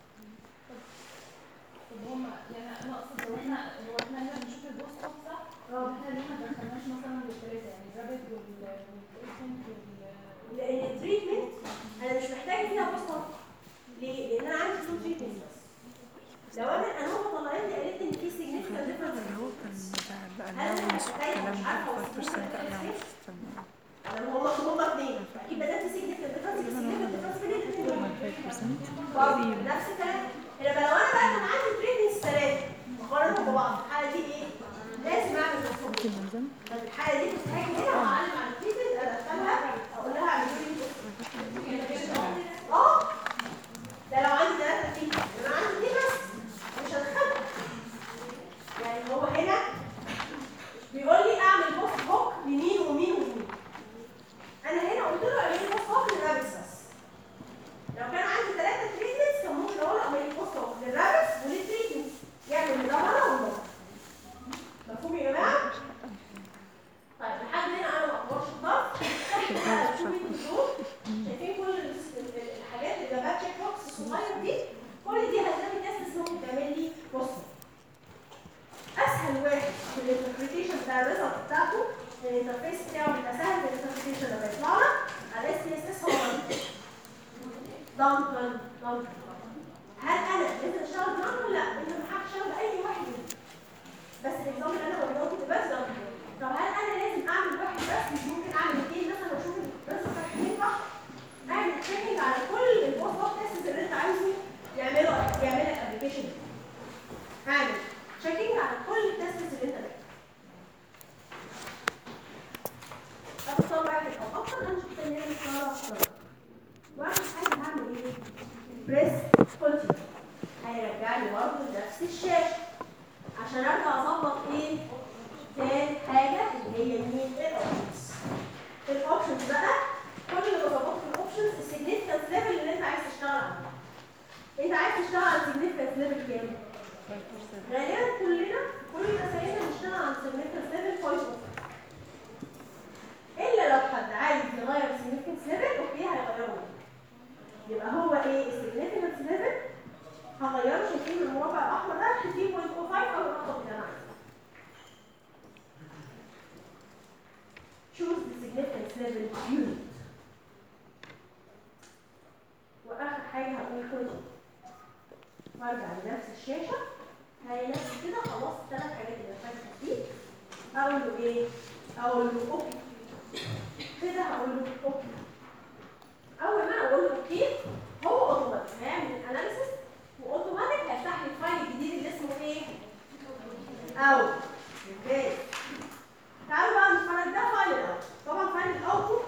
Speaker 3: طب هما يعني انا اقصد هو احنا هو احنا هنا بنشوف البوست اوف صح؟
Speaker 1: اه.
Speaker 3: احنا ليه ما دخلناش مثلا بالثلاثه يعني الرابط وال والبيشنت وال
Speaker 1: لان التريتمنت انا مش محتاجه فيها بوست هوب ليه؟ لان انا عندي تو تريتمنت بس لو انا الانوفا طلعت لي قالت لي ان في significant difference
Speaker 2: اللي هو كان بتاع الألاونس والكلام ده 5% ألاونس
Speaker 1: لما هما هما اثنين اكيد بدات في significant difference في significant difference بين الاثنين دول
Speaker 2: 5%
Speaker 1: برضه
Speaker 2: تقريبا
Speaker 1: نفس الكلام انما لو انا بقى كان عندي تريتمنتس ثلاثه مقارنهم ببعض الحاله دي ايه؟ لازم اعمل بوست هوب
Speaker 2: في المنظم
Speaker 1: طب الحاله دي كنت هاجي هنا وهعلم على التريتمنت ادخلها اقول لها اعملوا لي اه ده لو عندي ثلاثه فيه انا عندي دي بس مش هدخلها يعني هو هنا بيقول لي اعمل بوست هوك لمين ومين ومين انا هنا قلت له اعمل لي بوست هوك للرابس بس لو كان عندي ثلاثه تريتمنتس كان ممكن اقول اعمل لي بوست هوك للرابس وللتريتمنت يعمل ده مره ومره مفهوم يا جماعه؟ طيب لحد هنا انا ما اخبرش الضغط شايفين كل ال- ال- الحاجات اللي جنبها تشيك بوكس الصغير دي كل دي هتلاقي ناس ممكن تعمل لي بوست اسهل واحد في الانتربريتيشن بتاع الريزلت بتاعته الانترفيس بتاعه بيبقى سهل في الانتربريتيشن لما يطلع لك على اس تي اس اس هو دانكن دانكن هل انا لازم اشتغل دانكن؟ لا انت من حقك تشتغل باي واحد منهم بس الاكزامبل اللي انا بقوله لك بس دانكن طب هل انا لازم اعمل واحد بس مش ممكن اعمل اثنين مثلا واشوف الريزلت بتاعت اثنين صح؟ اعمل تشيكنج على كل البوست اوف تيست اللي انت عايزه يعمله يعمل لك ابلكيشن اعمل تشيكنج على كل التيستس اللي انت محتاجها اختار واحد او اكتر انا شفت ان هي مختاره اكتر واعمل حاجه هعمل ايه؟ بريس كونتينيو هيرجع لي برضه نفس الشاشه عشان ارجع اظبط ايه؟ تاني حاجه اللي هي مين؟ الاوبشنز الاوبشنز بقى كل اللي بظبطه في الاوبشنز السيجنيفيكانس ليفل اللي انت عايز تشتغل عليه انت عايز تشتغل على السيجنيفيكانس ليفل كام؟ غالبا كلنا كل مسائلنا بنشتغل على significance level point of الا لو حد عايز يغير significance level اوكي هيغيره يبقى هو ايه significance level هغيره انتوا شايفين المربع الاحمر ده 3.05 او الرقم اللي انا عايزه choose the significance level unit واخر حاجه هقول كود وارجع لنفس الشاشه هلاقي نفسي كده خلصت الثلاث حاجات اللي فاتت فيه اقول له ايه اقول له اوكي كده هقول له اوكي اول ما اقول له اوكي هو اوتوماتيك هيعمل اناليسيس واوتوماتيك هيفتح لي الفايل الجديد اللي اسمه ايه اوت اوكي تعالوا بقى نتفرج ده فايل الاوت طبعا فايل الاوتبوت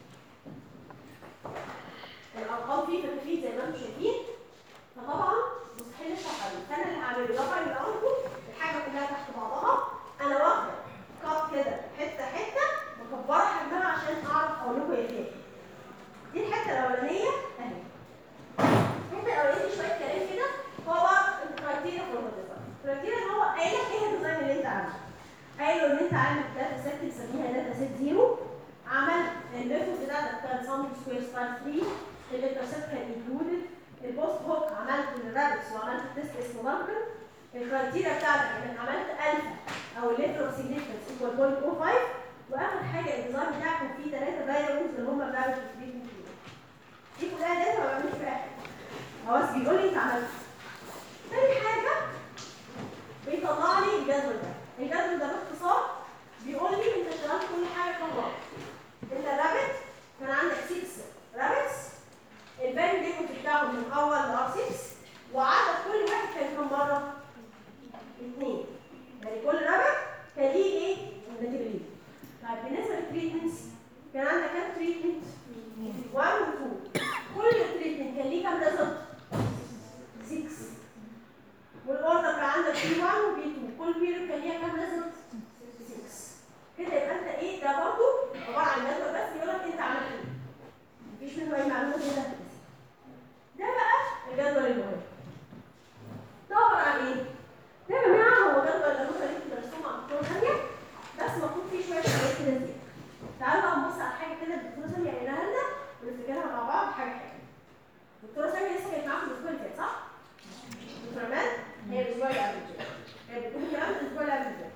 Speaker 1: الارقام فيه فتفيت زي ما انتم شايفين فطبعا مستحيل اشرح عليه فانا اللي هعمله ده فايل الاوتبوت الحاجه كلها تحت بعضها انا واخده كات كده حته حته مكبره حجمها عشان اعرف اقول لكم هي فين دي الحته الاولانيه اهي الحته الاولانيه دي شويه كلام كده هو بقى الكرايتيريا فور ديزاين الكرايتيريا ان هو قايل لك ايه الديزاين اللي انت عامله قايل له ان انت عامل داتا سيت بنسميها داتا سيت زيرو عملت الميثود بتاعتك كان سام سكوير ستار 3 الانترسبت كان انكلودد البوست هوك عملت الرابتس وعملت تيست اسمه ماركر الكرايتيريا بتاعتك انك عملت الفا او الليفل اوف سيجنيفيكانس ايكوال 0.05 واخر حاجه الديزاين بتاعك كان فيه ثلاثه فاريبلز اللي هم الرابت والتريتمنت دي كلها داتا ما بعملش فيها حاجه هو بس بيقول لي انت عملت تاني حاجه بيطلع لي الجدول ده الجدول ده باختصار بيقول لي انت اشتغلت كل حاجه كام مره انت رابت كان عندك 6 رابتس الفاليو ليميت بتاعهم من اول ل 6 وعدد كل واحد كان كام مره؟ اثنين يعني كل رابت كان ليه ايه؟ نتيجه طيب بالنسبه للتريتمنتس كان عندك كام تريتمنت؟ 1 و 2 كل تريتمنت كان ليه كام ريزلت؟ 6 والاوردر كان عندك بي 1 وبي 2 كل بيريود كان ليها كام ريزلت؟ 6 كده يبقى انت ايه ده برضه عباره عن جدول بس يقول لك انت عملت ايه مفيش منه اي معلومات هنا ده بقى الجدول المهم ده عباره عن ايه؟ ده يا جماعه هو جدول اللي ممكن انتوا ترسموه على الدكتور ثانيه بس مكتوب فيه شويه حاجات كده زياده تعالوا بقى نبص على حاجه كده الدكتوره ساميه قايلها لنا ونفتكرها مع بعض حاجه حاجه الدكتوره ساميه لسه كانت معاكم الاسبوع اللي فات صح؟ دكتوره مان هي الاسبوع اللي قبل كده هي بتقول الكلام ده الاسبوع اللي قبل كده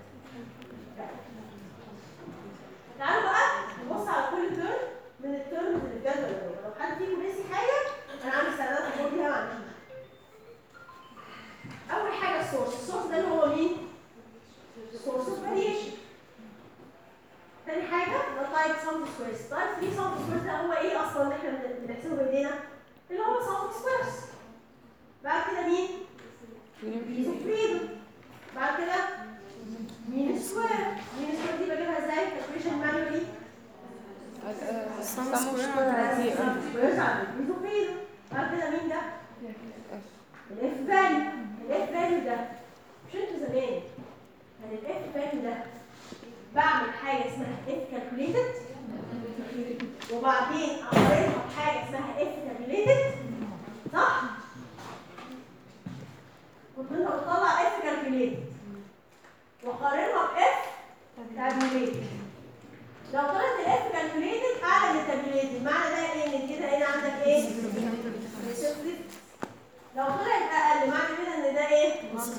Speaker 1: تعالوا بقى نبص على كل ترم من الترمز اللي الجدول ده لو حد فيكم نسي حاجه انا عندي استعداد اقول بيها ما عنديش مشكلة. اول حاجه السورس السورس ده اللي هو مين سورس اوف فاريشن تاني حاجه ده تايب سام سكويرز تايب 3 سام سكويرز ده هو ايه اصلا اللي احنا بن- بنحسبه بايدينا اللي هو سام سكويرز بعد كده مين ميزو فريدو بعد كده مين سكوير مين سكوير دي بجيبها ازاي كالكوليشن مانوالي
Speaker 2: السم سكوير
Speaker 1: سكويرز على ميزو فريدو بعد كده مين ده الاف فاليو الاف فاليو ده مش انتوا زمان كان الاف فاليو ده بعمل حاجه اسمها اف كالكوليتد وبعدين اقارنها بحاجه اسمها اف تابيوليتد صح؟ كنت انت بتطلع اف كالكوليتد وقارنها باف تابيوليتد لو طلعت الاف كالكوليتد اعلى من التابيوليتد معنى ده ايه ان كده هنا عندك ايه؟ Receptive. لو طلعت اقل معنى كده ان ده ايه؟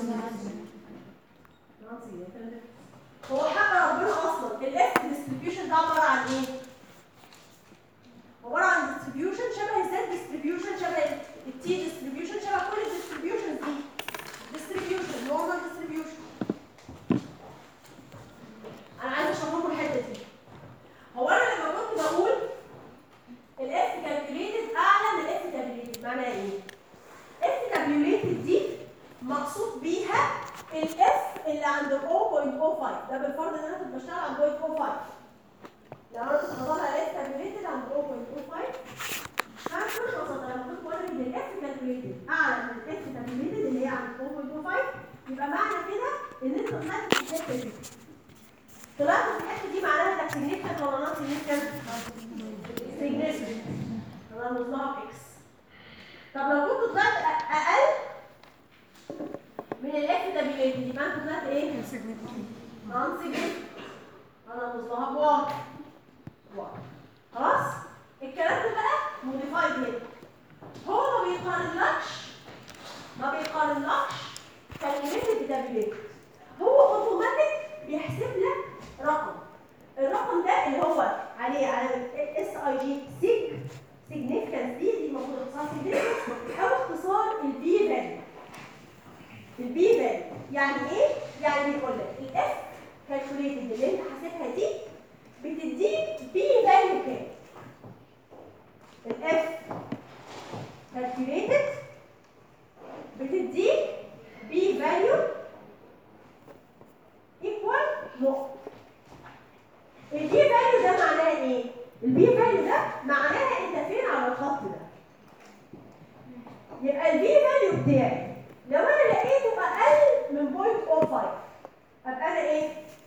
Speaker 1: ناقصي. هو حق ربنا اصلا الاف ديستريبيوشن ده عباره عن ايه؟ عباره عن ديستريبيوشن شبه الزد ديستريبيوشن شبه التي ديستريبيوشن شبه كل الديستريبيوشنز دي ديستريبيوشن نورمال ديستريبيوشن انا عايزه اشرح لكم الحته دي هو انا لما كنت بقول الاف كالكوليتد اعلى من الاف تابيوليتد معناها ايه؟ اف تابيوليتد دي مقصود بيها الاف اللي عند 0.05 ده بالفرض ان انا كنت بشتغل عند 0.05 لو انا كنت بطلع الاف تابيوليتد عند 0.05 انا كل بساطه لما كنت بقول ان الاف كالكوليتد اعلى من الاف تابيوليتد اللي هي عند 0.05 يبقى معنى كده ان انت طلعت في الحته دي طلعت في الحته دي معناها انك سيجنيفيكانت ولا نوت سيجنيفيكانت؟ سيجنيفيكانت انا مصنعها باكس طب لو كنت طلعت أ- اقل من الاف ده بيلاتد يبقى انت طلعت ايه؟ نون سيجنيفيكانت انا مصنعها بواحد واحد خلاص؟ الكلام ده بقى موديفايد هنا هو ما بيقارنلكش ما بيقارنلكش كالكوليتد بتابليت هو اوتوماتيك بيحسب لك رقم الرقم ده اللي هو عليه علامه اس اي جي سيج سيجنيفيكانس دي دي المفروض اختصار significance او اختصار البي فاليو البي فاليو يعني ايه؟ يعني بيقول لك الاف كالكوليتد اللي انت حاسبها دي بتديك بي فاليو كام؟ الاف كالكوليتد بتديك بي فاليو ايكوال نقطة البي فاليو ده معناها ايه؟ البي فاليو ده معناها انت فين على الخط ده يبقى البي فاليو بتاعي لو انا لقيته اقل من 0.05 ابقى انا ايه؟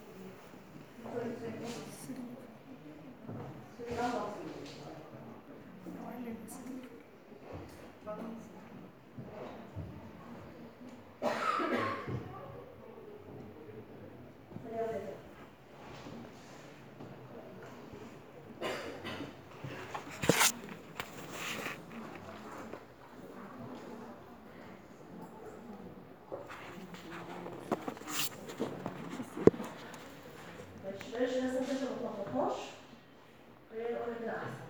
Speaker 1: مش بلاش الناس انت ما تلخبطهاش خلينا نقول كده احسن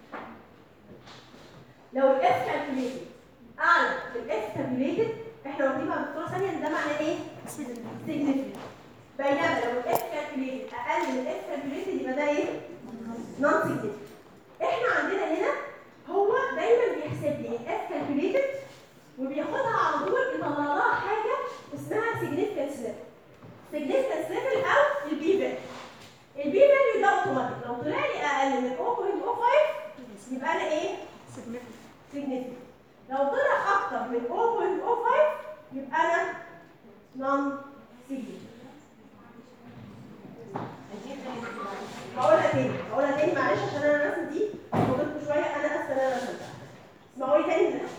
Speaker 1: لو الاف كالكوليتد اعلى من الاف كالكوليتد احنا واخدين مع الدكتوره ثانيه ان ده معناه ايه؟ significant بينما لو الاف كالكوليتد اقل من الاف كالكوليتد يبقى ده ايه؟ نون significant احنا عندنا هنا هو دايما بيحسب لي الاف كالكوليتد وبياخدها على طول يطلع لها حاجه اسمها significance level significance level او البي فاليو البي فاليو ده اوتوماتيك لو طلع لي اقل من 0.05 يبقى انا ايه؟ significant لو طلع اكتر من 0.05 يبقى انا non significant هقولها تاني هقولها تاني معلش عشان انا الرسم دي فضلت شويه انا اسفه ان انا رسمتها اسمعوا لي تاني من الأول.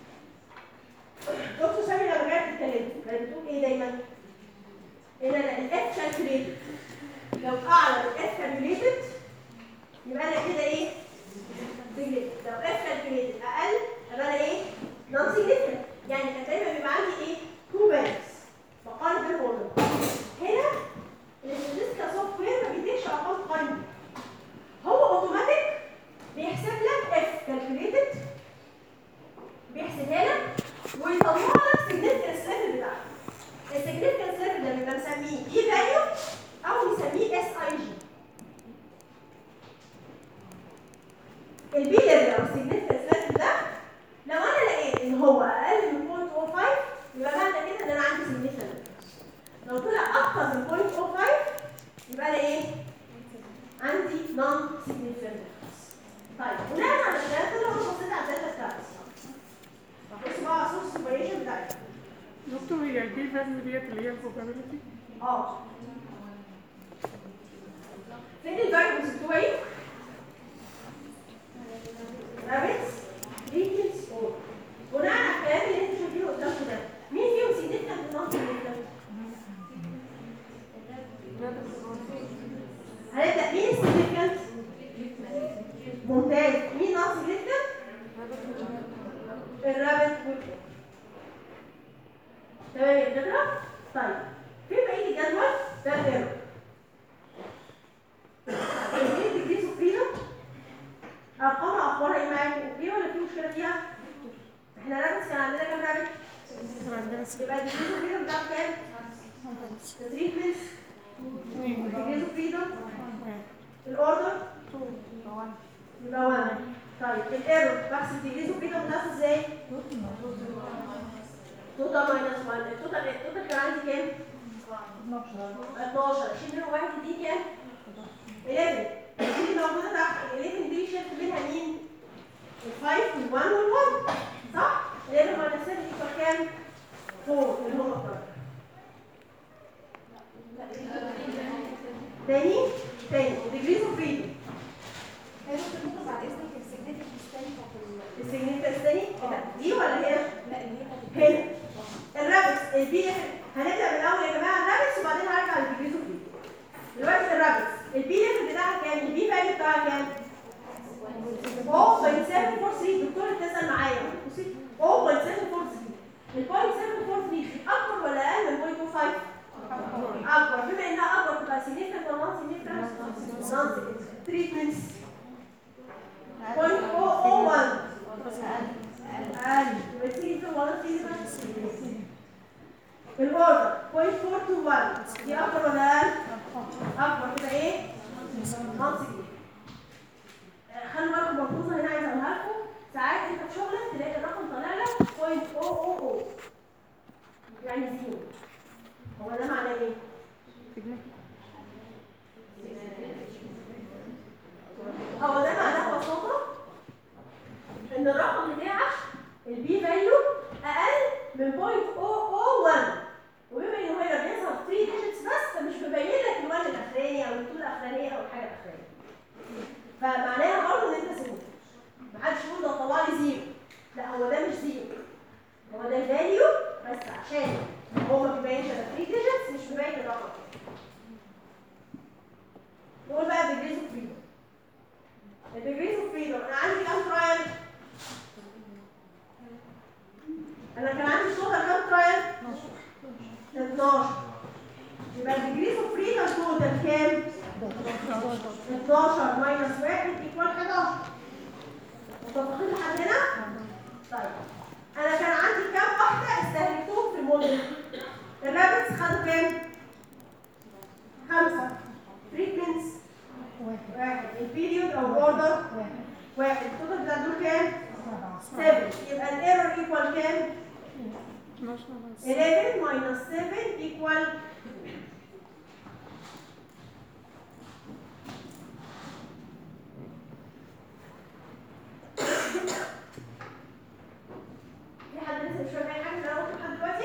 Speaker 1: دكتور سامي لما كانت بتتكلم كانت بتقول ايه دايما؟ ان انا الاف كالكوليتد لو اعلى من الاف كالكوليتد يبقى انا كده ايه؟ significant. لو اف كالكوليتد اقل يبقى انا ايه؟ نون significant. يعني كان دايما بيبقى عندي ايه؟ تو بالانس بقارن بينهم وبين بعض. هنا الاستاتستيكا سوفت وير ما بيديكش ارقام قايمه هو اوتوماتيك بيحسب لك اف كالكوليتد بيحسبها لك ويطلع لك significance level بتاعك السيجنيفيكانس ليفل ده بيبقى مسميه اي فاليو او نسميه اس اي جي البي ليفل او السيجنيفيكانس ليفل ده لو انا لقيت ان هو اقل من 0.05 يبقى معنى كده ان انا عندي سيجنيفيكانس لو طلع اكتر من 0.05 يبقى انا ايه؟ عندي نون سيجنيفيكانس طيب بناء على الكلام ده لو انا بصيت على الداتا بتاعتي بصوا بقى على سورس السوبريشن بتاعتي
Speaker 2: دكتور هي البي فاليو ديت اللي هي البروبابيلتي
Speaker 1: اه فين الفاريبلز بتوعي؟ رابتس ليكنز اور بناء على الكلام اللي انتوا شايفينه قدامكم ده مين فيهم سيجنيفيكانت ونون سيجنيفيكانت؟ هنبدا مين السيجنيفيكانت؟ ممتاز مين نون سيجنيفيكانت؟ الرابت والكور تمام يا دكاتره؟ طيب في بقيه الجدول ده الايرور الجديد ديجريز اوف فريدم ارقامها اخبارها ايه معاكم؟ اوكي ولا في مشكله فيها؟ احنا رابط كان عندنا كام رابط؟
Speaker 2: كان عندنا ست
Speaker 1: يبقى الديجريز اوف فريدم بتاعته كام؟ تريتمنتس ديجريز اوف فريدم الاوردر يبقى 1 طيب الايرور بحسب الديجريز اوف فريدم بتاعته ازاي؟ توتال ماينس 1 التوتال التوتال كان عندي كام؟ 12 شيل منهم واحد دي كام؟ 11 دي اللي موجوده تحت ال 11 دي شلت منها مين؟ ال 5 وال 1 وال 1 صح؟ ال 11 ماينس 7 يبقى كام؟ 4 اللي هم الطرف تاني تاني ديجريز اوف فريدم السيجنيفيكانس تاني دي ولا هنا؟ هنا الرابس البي هنبدا من الاول يا جماعه الرابس وبعدين هرجع للديجريز اوف فريدم دلوقتي الرابس البي ليفل بتاعها كام؟ البي فاليو بتاعها كام؟ 0.743 الدكتور اتصل معايا بصي 0.743 البوينت 743 دي اكبر ولا اقل من 0.25 اكبر بما انها اكبر تبقى significant ولا non significant non significant treatments 0.001 اقل يبقى تيجي ولا تيجي الاوردر 0.421 دي اكبر ولا اقل اكبر كده ايه non significant آه، خلوا بالكم ملحوظه هنا عايزه اقولها لكم ساعات انت في شغلك تلاقي الرقم طالع لك 0.000 يعني زيرو هو ده معناه ايه؟ هو ده معناه ببساطه ان الرقم بتاعك البي فاليو اقل من 0.001 وبما انه هنا بيظهر 3 ديجيتس بس فمش مبين لك الوان الاخراني او الطول الاخرانيه او الحاجه الاخرانيه فمعناها برضه ان انت سيبوت محدش يقول ده طلع لي زيرو لا هو ده مش زيرو هو ده الفاليو بس عشان هو ما بيبينش ده 3 ديجيتس مش مبين الرقم نقول بقى degrees of freedom الديجريز اوف فريدم انا عندي كام ترايل؟ انا كان عندي شغل كام ترايل؟ 12 يبقى الديجريز اوف فريدم توتال كام؟ 12 ماينس 1 ايكوال 11 متفقين لحد هنا؟ طيب انا كان عندي كام واحده استهلكتهم في الموديل؟ الرابتس خدوا كام؟ خمسه تريتمنتس واحد البيريود او الاوردر واحد التوتال بتاع دول كام؟ 7 يبقى الايرور ايكوال كام؟ 11 minus 7 equal في حد لسه مش فاهم اي حاجه من اول لحد دلوقتي؟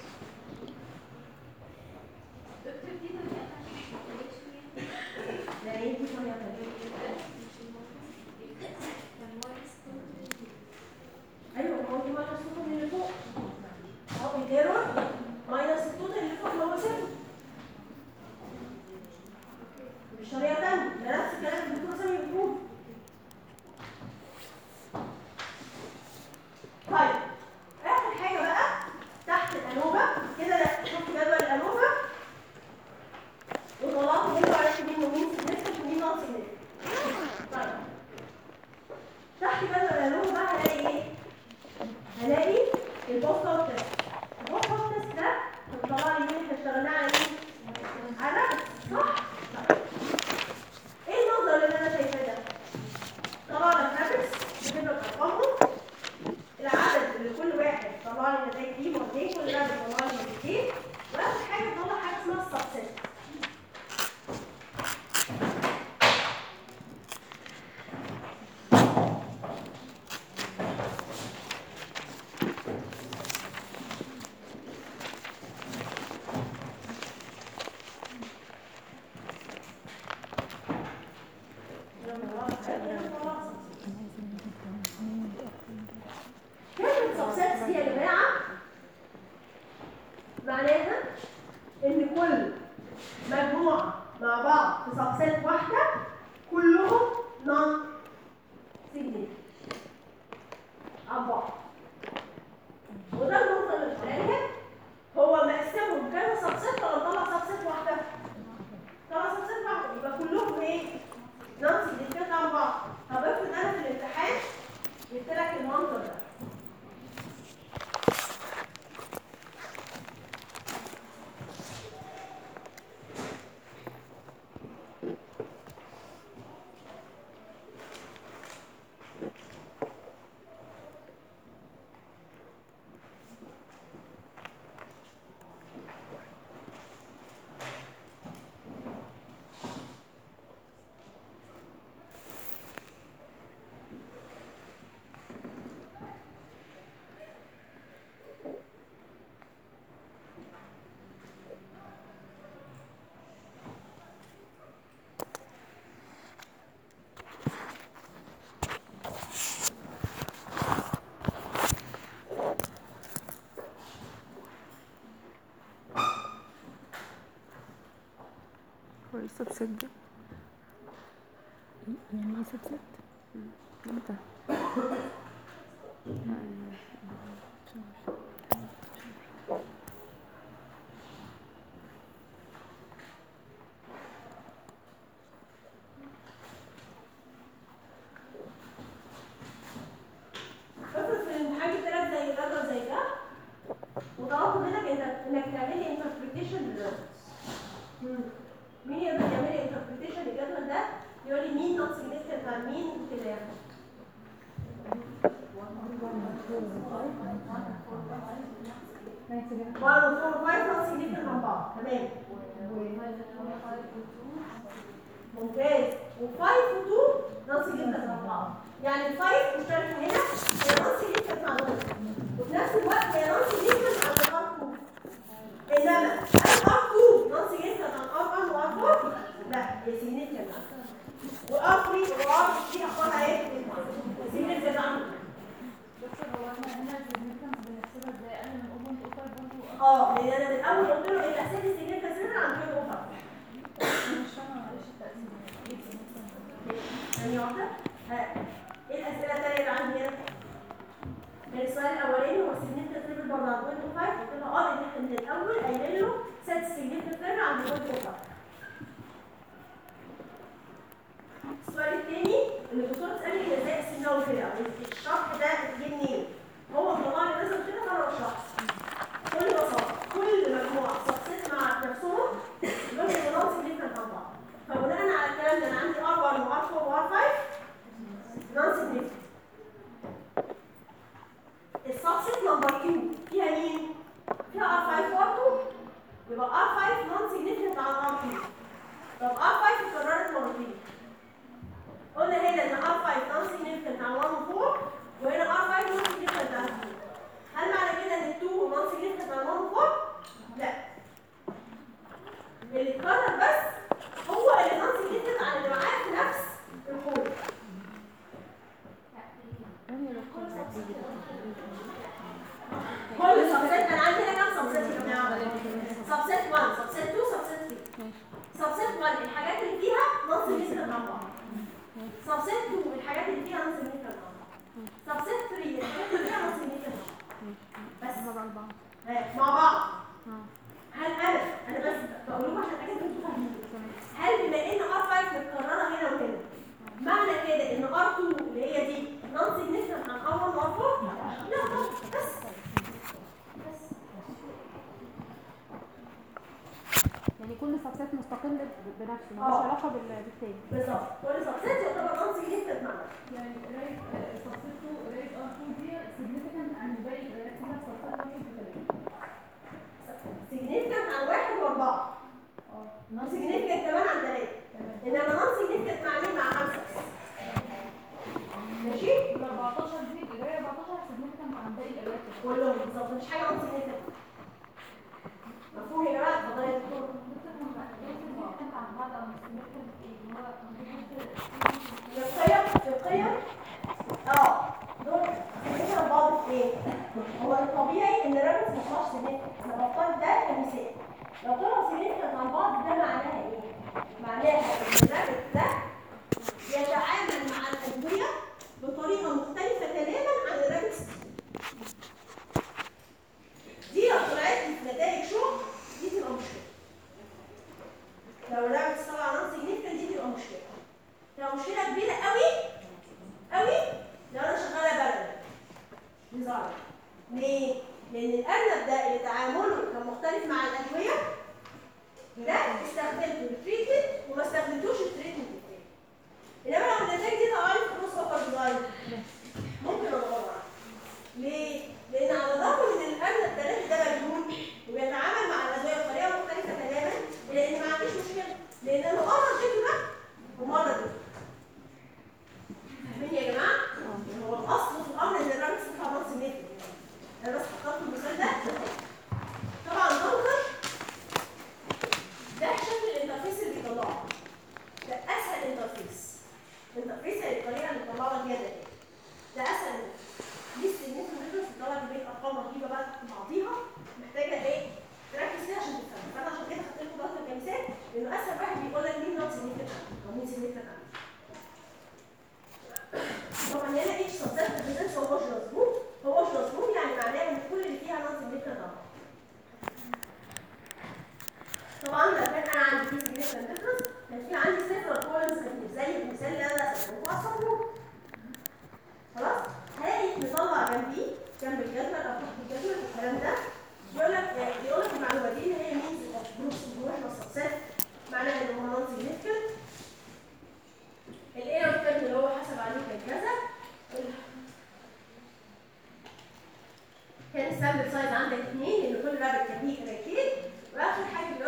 Speaker 5: دكتور دي طريقة تانية شوية
Speaker 1: لا ايه دي طريقه تانيه ايوه ما هو دي ماينس التوتال اللي فوق اهو الايرور ماينس التوتال اللي فوق اللي هو صفر مش طريقه تانيه ده نفس الكلام اللي الدكتور سامي بيقول طيب اخر حاجه بقى تحت الانوبه كده لا شفت جدول الانوبه وطلعت منه عرفت مين ومين سيجنفكت ومين نون سيجنفكت طيب تحت جدول الانوبه بقى هلاقي ايه؟ هلاقي البوست اوت تيست البوست اوت تيست ده طلع لي مين احنا اشتغلناه على مين؟ على صح؟ طيب. ايه المنظر اللي انا شايفاه ده؟ طلع لك رابتس بتبقى ارقامهم العدد اللي كل واحد طلع لي نتائج فيه مرتين كل رابط طلع لي مرتين واخر حاجه طلع حاجه اسمها السبسيت كلمة سبسيتس دي يا جماعة معناها إن كل مجموعة مع بعض في سبسيت واحدة كلهم نون سيجنيفيكانت عن بعض وده النقطة اللي بتلاقيها هو مقسمهم كذا سبسيت ولا طلع سبسيت واحدة؟ طلع سبسيت واحدة يبقى كلهم إيه؟ نون سيجنيفيكانت عن بعض طب افرض أنا في الامتحان جبت لك المنظر ده
Speaker 2: هو لسه بسد
Speaker 4: يعني ايه سبسيت؟
Speaker 2: امتى؟
Speaker 1: اه تمام ممتاز و5 و2 نانسي جدا أربعة يعني ال5 مشتركة هنا هي نانسي جدا مع نانسي وفي نفس الوقت هي نانسي جدا عند الار2 انما الار2 نانسي جدا عن ار1 وار4 لا هي سيجنيفيكانت وار3 وار3 اخبارها ايه؟ سيجنيفيكانت عنه
Speaker 3: دكتور هو احنا هنا السيجنيفيكانس بنحسبها ازاي اقل من 0.05 برضه
Speaker 1: اه لان انا من الاول قلت له الاساس السيجنيفيكانت سنتر عند كل اوفر
Speaker 3: مش فاهمه معلش التقسيم
Speaker 1: ثانية واحدة ها ايه الأسئلة التانية اللي عندي هنا؟ كان السؤال الأولاني هو سيجنيفيكانت ليفل برضه عند بوينت 5 قلت له اه لأن احنا من الأول قايلين له سات سيجنيفيكانت ليفل عند بوينت 5 السؤال التاني ان الدكتور تسألني هي ازاي قسمناهم كده أو الشرح ده جه منين؟ هو طلع لي نزل كده فأنا بشرح بكل بساطة كل مجموعة صفت مع نفسهم لهم نظام سيجنيفيكانت عن بعض فبناء على الكلام ده انا عندي R1 وR4 وR5 نون سيجنيفيكانت السبسيت نمبر 2 فيها مين؟ فيها R5 وR2 يبقى R5 نون سيجنيفيكانت عن R2 طب R5 اتكررت مرتين قلنا هنا ان R5 نون سيجنيفيكانت عن 1 و 4 وهنا R5 نون سيجنيفيكانت عن 2 هل معنى كده ان 2 نون سيجنيفيكانت عن 1 و 4؟ لا اللي اتكرر بس هو اللي نون سيجنيفيكانت عن اللي معاه في نفس الكود كل سبسيت انا عندي هنا كام سبسيت يا جماعه؟ سبسيت 1 سبسيت 2 سبسيت 3 سبسيت 1 الحاجات اللي فيها نون سيجنيفيكانت عن بعض سبسيت 2 الحاجات اللي فيها نون سيجنيفيكانت عن بعض سبسيت 3 الحاجات اللي فيها نون سيجنيفيكانت بس ها، مع بعض هل انا انا بس بقول لكم عشان اتاكد ان انتوا فاهمين هل بما ان ار5 متكرره هنا وهنا معنى كده ان ار2 اللي هي دي نون سيجنيفيكانت عن ار1 وار4 لا طبعا بس بس
Speaker 6: يعني كل سبسيت مستقل ب- بنفسه
Speaker 1: آه.
Speaker 6: ملوش علاقه بال- بالتاني
Speaker 1: بالظبط كل سبسيت يعتبر نون سيجنيفيكانت مع نفسه.
Speaker 3: يعني قرايه سبسيتو قرايه ار 2 دي سيجنيفيكانت عن باقي القرايات كلها في سبسيت واحد وثلاثه
Speaker 1: سيجنيفيكانت عن واحد واربعه
Speaker 3: اه
Speaker 1: نون سيجنيفيكانت كمان عن ثلاثه انما نون سيجنيفيكانت مع مين؟ مع خمسه ماشي؟
Speaker 3: ال 14 دي القرايه 14 سيجنيفيكانت عن باقي القرايات كلها
Speaker 1: كلهم بالظبط مش حاجه نون سيجنيفيكانت مفهوم يا جماعه؟ اتفضلي يا دكتور القيم القيم اه دول سيجنيفيكانت بعض في ايه؟ هو الطبيعي ان الرابط ما يطلعش سيجنيفيكانت انا بختار ده كمثال لو طلعوا سيجنيفيكانت عن بعض ده معناها ايه؟ معناها ان الرابط ده يتعامل مع الادويه بطريقه مختلفه تماما عن الرابط دي لو طلعت لي في نتائج شغل دي تبقى مشكله لو الرابط طلع نون سيجنيفيكانت دي تبقى مشكله تبقى مشكله كبيره قوي قوي لو انا شغاله بلد نظام ليه؟ لان الارنب ده اللي تعامله كان مختلف مع الادويه ده استخدمته للتريتمنت وما استخدمتوش التريتمنت التاني انما لو النتائج دي طلعت لي في نص وقت صغير ممكن ادور عنها ليه؟ لان على الرغم من ان الارنب الثلاثي ده مجنون وبيتعامل مع الادويه بطريقه مختلفه تماما لان ما عنديش مشكله لان انا مره اديته ده ومره اديته فاهمين يا جماعه؟ هو الاصل في الامر ان الرابط يطلع نص متر انا بس حطيت المثال ده طبعا دكتور ده شكل الانترفيس اللي بيطلعه ده اسهل انترفيس الانترفيس هي الطريقه اللي بيطلع لك بيها ده ده اسهل انترفيس دي السنين اللي بتطلع كميه ارقام رهيبه بقى تحت بعضيها محتاجه ايه؟ تركز فيها عشان تفهم فانا عشان كده حطيت لكم ده كمثال لانه اسهل واحد بيقول لك مين نوت سيجنيفيكانت او مين سيجنيفيكانت طبعا هنا اتش سبسيت ريبريزنتس هوموجينوس جروب هوموجينوس جروب يعني معناه ان كل اللي فيها نون سيجنيفيكانت طبعا لو كان انا عندي في سيجنيفيكانت ديفرنس كان في عندي سيفرال كولمز كتير زي المثال اللي انا رسمته على السبوره خلاص هلاقي مطلع جنبيه جنب الجدول او تحت الجدول الكلام ده بيقول لك بيقول لك المعلومه دي اللي هي مينز اوف جروبس هوموجينوس سبسيت معناها ان هو نون سيجنيفيكانت الايرور تيرم اللي هو حسب عليه كان كذا كان السامبل سايز عندك اثنين لان كل رابط كان ليه قرايتين واخر حاجه دلوقتي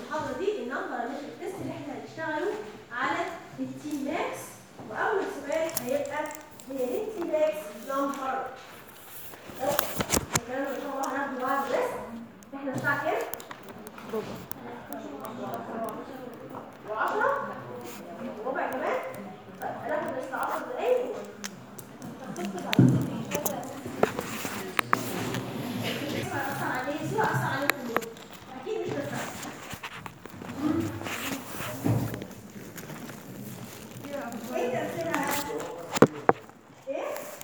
Speaker 1: المحاضره دي النمبر بارامتريك تيست اللي احنا هنشتغله على التي ماكس واول سؤال هيبقى هي ليه التي ماكس نمبر الكلام ده ان شاء الله هناخده بعد بس احنا الساعه كام؟ وعشرة وربع كمان طيب هناخد بس 10 دقايق أثر عليه سوى أثر عليه كلهم أكيد مش بس إيه تأثيرها؟ إيه؟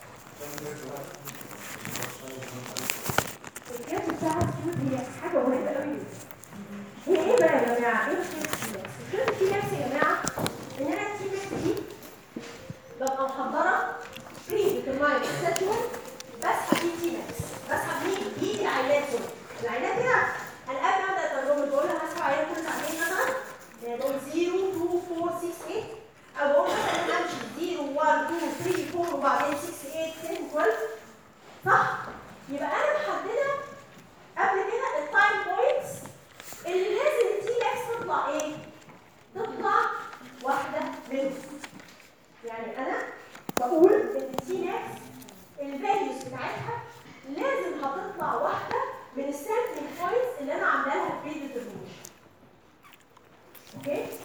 Speaker 1: الكاتب بتاع السود هي حاجة مهمة قوي هي ايه بقى يا جماعه؟ ايه مشكله التي ماكس؟ مشكله التي ماكس يا جماعه ان انا التي ماكس دي ببقى محضره بري ديترمايند سيتوال بسحب دي تي ماكس بسحب مين؟ دي العينات دول العينات هنا انا قبل ما ابدا التجربه بقول لها هسحب عينه كل ساعتين مثلا يعني بقول 0 2 4 6 8 او بقول مثلا ان انا امشي 0 1 2 3 4 وبعدين 6 8 10 12 صح؟ يبقى انا محدده قبل كده التايم بوينتس اللي لازم التي ماكس تطلع ايه؟ تطلع واحدة منهم. يعني أنا بقول إن التي ماكس الفاليوز بتاعتها لازم هتطلع واحدة من السامبلينج بوينتس اللي أنا عاملاها لها بري ديترمينيشن. أوكي؟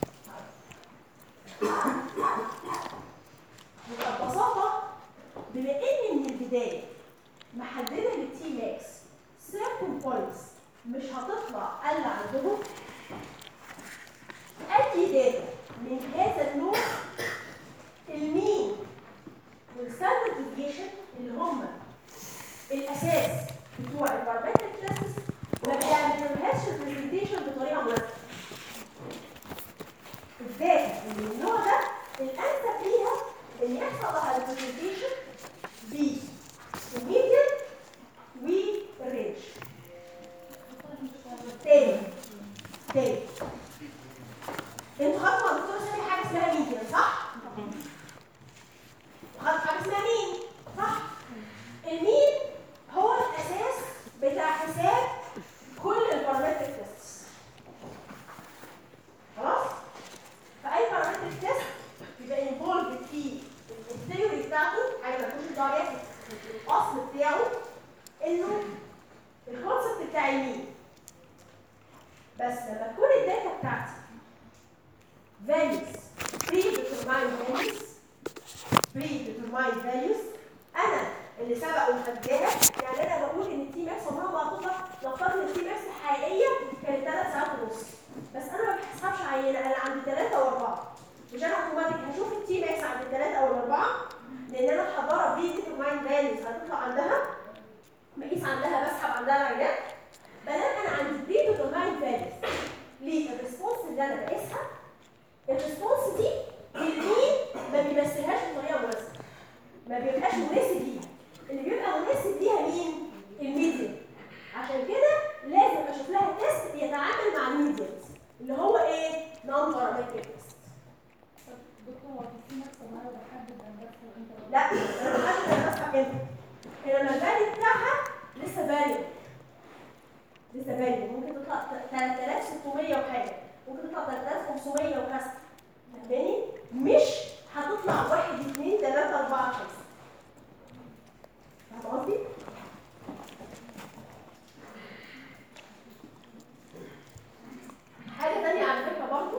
Speaker 1: يبقى ببساطة بما إني من البداية محددة للتي ماكس certain points مش هتطلع الا عندهم اي داتا من هذا النوع المين والستاندرد ديفيشن اللي هم الاساس بتوع البارامتريك تيست ما بيعملوهاش البرزنتيشن بطريقه مناسبه الداتا اللي من النوع ده الانسب ليها ان يحصل لها البرزنتيشن بالميديان والرينج تاني تاني انتوا خدتوا مع الدكتور سامي حاجه اسمها ميديان صح؟ وخدتوا حاجه اسمها مين؟ صح؟ المين هو الاساس بتاع حساب كل البارامتريك تيست خلاص؟ فاي بارامتريك تيست يبقى انفولد في الثيوري بتاعته حاجه مالكوش دعوه بيها في الاصل بتاعه انه الكونسبت بتاع المين بس لما تكون الداتا بتاعتي values predetermined values predetermined values انا اللي سبق ومحددها يعني انا بقول ان التي ماكس عمرها ما هتطلع نفترض ان التي ماكس الحقيقيه كانت 3 ساعات ونص بس انا ما بحسبش عينه انا عندي 3 و4 مش انا اوتوماتيك هشوف التي ماكس عند الثلاثه او الاربعه لان انا محضره بريديترمايند فاليوز هتطلع عندها بقيس عندها بسحب عندها العينات بدل انا عندي بريديترمايند فاليوز للريسبونس اللي انا بقيسها الريسبونس دي المين ما بيمثلهاش بطريقه مناسبه ما بيبقاش مناسب ليها اللي بيبقى مناسب ليها مين الميديان عشان كده لازم اشوف لها تيست يتعامل مع الميديانز اللي هو ايه نون بارامتريك تيست
Speaker 3: دكتور هو في نفس المره بحدد انا بس وانت
Speaker 1: لا انا بحدد انا بسحب امتى انما الفاليو بتاعها لسه فاليو لسه فاليو ممكن تطلع 3600 وحاجه ممكن تطلع 3500 وكسر فاهماني مش هتطلع 1 2 3 4 5 فاهم قصدي؟ حاجه ثانيه على فكره برضو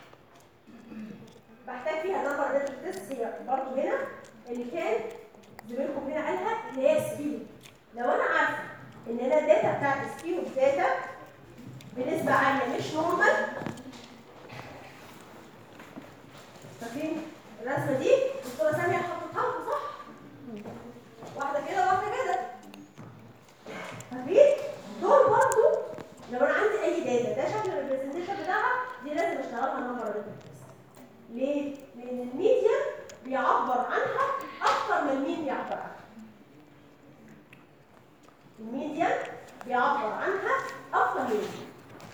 Speaker 1: بحتاج فيها نمبر داتا تيست هي برضو هنا اللي كان زميلكم هنا قالها اللي هي سكيو لو انا عارفه ان انا الداتا بتاعت سكيو داتا بنسبه عاليه مش نورمال فاكرين الرسمه دي الدكتوره ساميه حطتها لكم صح؟ واحده كده واحده كده فاكرين؟ دول برضو لو انا عندي اي داتا ده شكل الريبريزنتيشن بتاعها دي لازم اشتغلها نمبر داتا تيست ليه؟ لان الميديا بيعبر عنها اكتر من مين بيعبر عنها الميديا بيعبر عنها اكتر من مين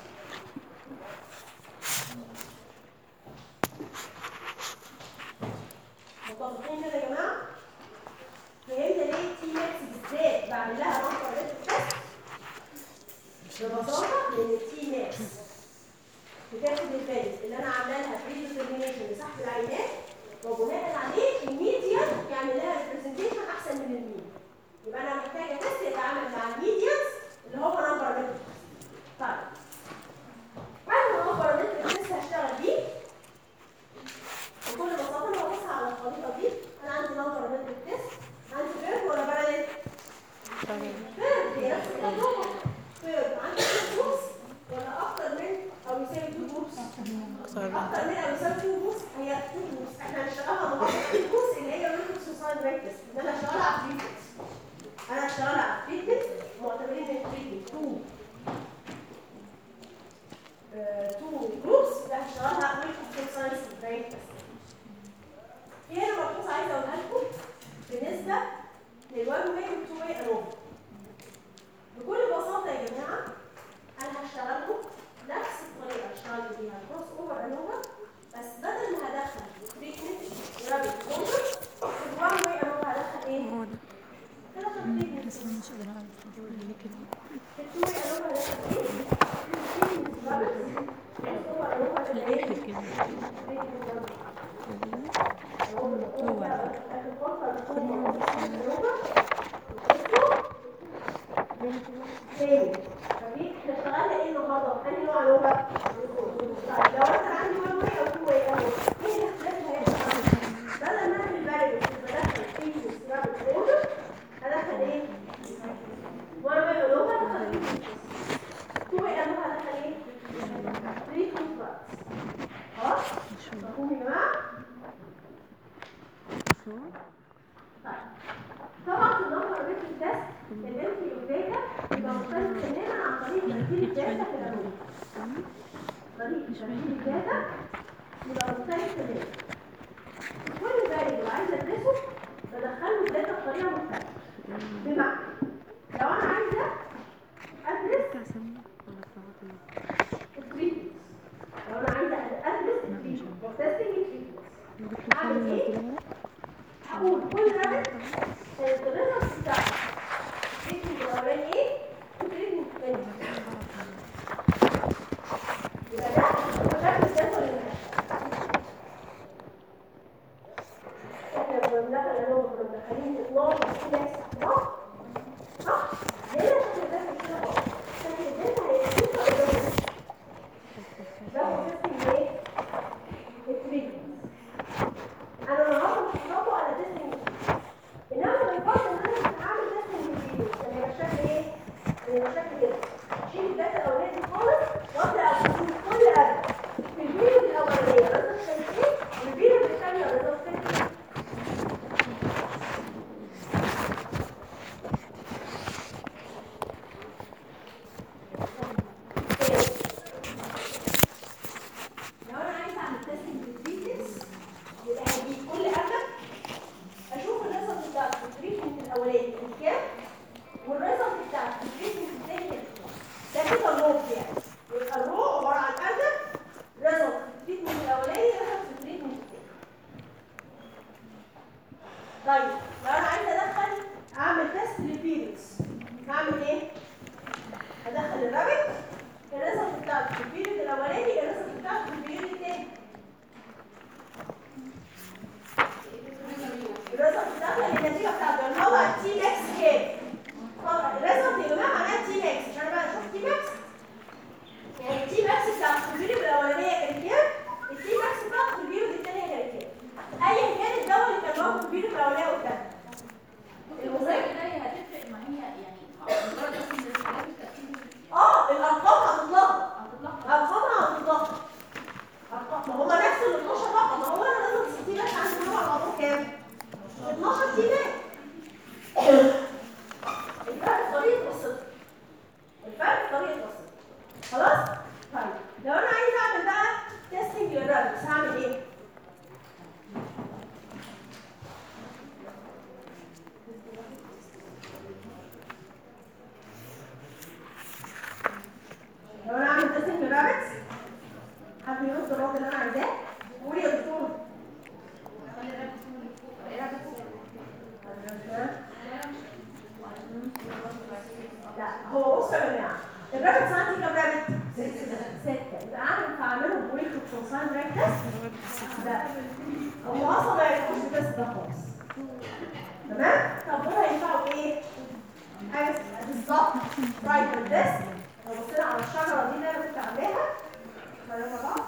Speaker 1: متفقين كده يا جماعه فهمنا ليه تي ماكس بالذات بعمل لها نمبر ريت تيست ببساطه لان التي ماكس بتاخد الفاليوز اللي انا عامله لها بري ديترمينيشن لسحب العينات وبناء عليه الميديان يعمل لها ريبريزنتيشن احسن من المين يبقى انا محتاجه تيست يتعامل مع الميديانز اللي هو نمبر متر طيب انا نمبر متر تيست هشتغل بيه بكل بساطه انا ببص على الخريطه دي انا عندي نمبر متر تيست عندي فيرب ولا باراليل؟ فيرب هي نفس التجربه فيرب عندي تو جروبس ولا اكتر من او يساوي تو جروبس اكتر من او يساوي تو جروبس هي تو جروبس احنا هنشتغلها مع بعض تو جروبس اللي هي ريكورد سوسايد براكتس ان انا هشتغلها على تريتمنت انا هشتغلها على تريتمنت معتبرين ان التريتمنت تو تو جروبس ده هشتغلها ريكورد سوسايد براكتس في هنا ملحوظه عايزه اقولها لكم بالنسبه للوان واي والتو واي انوفا بكل بساطه يا جماعه انا هشتغلهم نفس الطريقه هشتغل بيها الكروس اوفر انوفا بس بدل ما هدخل تريتمنت رابط كونتر في الوان واي انوفا هدخل ايه؟
Speaker 2: هو ده
Speaker 1: كده خد تريتمنت
Speaker 2: بس انا مش قادرة اعرف اقول ليه كده
Speaker 1: في التو واي انوفا هدخل ايه؟ تريتمنت رابط كروس اوفر انوفا هتبقى ايه؟
Speaker 2: اكتب كده
Speaker 1: تريتمنت رابط تاني فدي احنا اشتغلنا ايه النهارده؟ انهي نوع لغه؟ طيب لو انا عندي وان واي او تو واي اهو ايه الاختلاف اللي هيحصل؟ بدل ما اعمل الفاريبل بدخل فيتشرز رابط اوردر هدخل ايه؟ وان واي او لغه هدخل فيتشرز تو واي اهو هدخل ايه؟ ثري كونتراكتس خلاص؟ مفهوم يا جماعه؟ طبعا في النمبر بيت التست الانتري اوف داتا يبقى مختلف تماما عن طريق ترتيب الداتا في العمود طريقه ترتيب الداتا يبقى مختلف تماما كل فاريبل عايزه ادرسه بدخله الداتا بطريقه مختلفه بمعنى لو انا عايزه ادرس التريتمنت لو انا عايزه ادرس التريتمنت وتستنج التريتمنت اعمل ايه؟ هقول كل رابط الريزلت بتاعته التريتمنت الاولاني ايه والتريتمنت الثاني يبقى ده هو شكل الجدول اللي احنا كنا بندخل انا كنا مدخلين 12 كلاس صح؟ صح؟ هنا شكل الجدول كده اهو شكل الجدول هيبقى كده قدامنا ده هو تيستنج ايه؟ التريتمنت انا النهارده مش هطبق على تيستنج انما ما ينفعش ان انا اعمل تيستنج فيديو يعني يبقى الشكل ايه؟ يبقى الشكل كده شيل الداتا الاولانيه دي خالص وابدا اقول كل اداه في الفيديو الاولانيه ريزلت كانت ايه؟ والفيديو الثانيه ريزلت كانت ايه؟ لو انا عايزه اعمل تيستنج للفيديوز يبقى هجيب كل اداه اشوف الريزلت بتاعت التريتمنت الاولاني كان كام والريزلت بتاعت التريتمنت الثاني كان كام ده كده الرو بتاعي يبقى الرو عباره عن اداه ريزلت التريتمنت الاولاني ريزلت التريتمنت الثاني طيب لو انا عايزه ادخل اعمل تيست للفيديوز هعمل ايه؟ هدخل الرابط الريزلت بتاعت الفيديو الاولاني الريزلت بتاعت الفيديو الثاني الريزلت بتاعتها النتيجه بتاعته يعني هو تي ماكس كام طبعا الريزلت يا جماعه معناها تي ماكس عشان بقى اشوف تي ماكس يعني التي ماكس بتاعت الفيديو الاولانيه كان كام التي ماكس بتاعت الفيديو الثانيه كان كام ايا كان الدواء اللي كان موجود في الفيديو الاولانيه والثانيه المهم
Speaker 3: هتفرق ما هي يعني مجرد بس ان الاختلاف الترتيب
Speaker 1: اه الارقام هتتلخبط
Speaker 3: هتتلخبط
Speaker 1: ارقامها هتتلخبط أرقام- ما هما نفس ال 12 رقم ما هو انا لازم 60 بس عندي نوع الموضوع كام 12 تيمات الفرق في طريقه وصلت الفرق في طريقه وصلت خلاص طيب لو انا عايزه اعمل بقى تيستنج للرابس هعمل ايه لو انا اعمل تيستنج للرابس حد يرد الرد اللي انا عايزاه قولي يا دكتور لا هو بص يا جماعه الرابط عندي كام رابط؟ ستة ستة يبقى اعمل هعمله بالظبط برايمري تيست لو بصينا على الشجره دي اللي انا كنت عاملاها خلينا بعض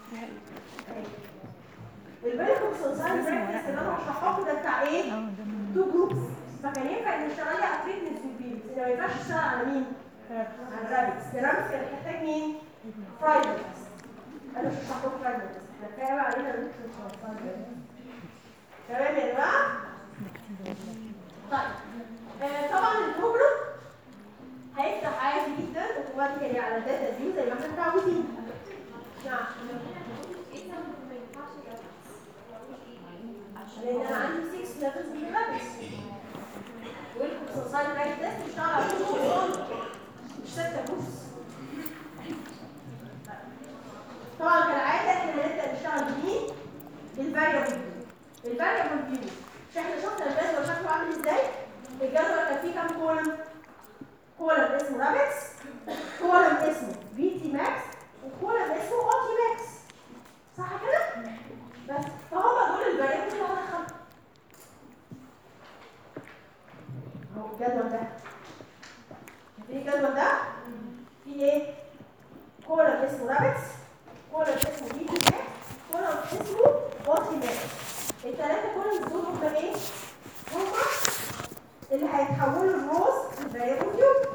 Speaker 1: البيركوكسوزايد براكتس اللي انا هشرحه ده بتاع ايه؟
Speaker 2: اه ده من
Speaker 1: تو جروبس فكان ينفع ان نشتغل على تريتمنت والبيبس انما ما ينفعش نشتغل على مين؟ على الرابتس الرابتس كان محتاج مين؟ فرايدرز انا مش هشرح لكم فرايدرز احنا كفايه بقى علينا الرابتس تمام يا جماعه؟ طيب آه طبعا البروجرام هيفتح عادي جدا اوتوماتيكالي على الداتا فيو زي ما احنا متعودين نعم لان انا عندي 6 ليفلز من الرابتس والكوكسوسايد رايت تيست بيشتغل على كل مش ستة بوكس طبعا كالعادة احنا هنبدأ نشتغل بمين؟ الفاريبل فيو الفاريبل فيو مش احنا شفنا الجدول شكله عامل ازاي؟ الجدول كان فيه كام كولم؟ كولم اسمه رابتس كولم اسمه بي تي ماكس وكولم اسمه او تي ماكس صح كده؟ بس فهم دول الفاريبل اللي هدخلهم اهو الجدول ده في الجدول ده في ايه؟ كولم اسمه رابتس كولم اسمه بي تي ماكس كولم اسمه اوتي ماكس الثلاثه كولمز دول هم ايه؟ هم اللي هيتحولوا الروز لفاريبل فيو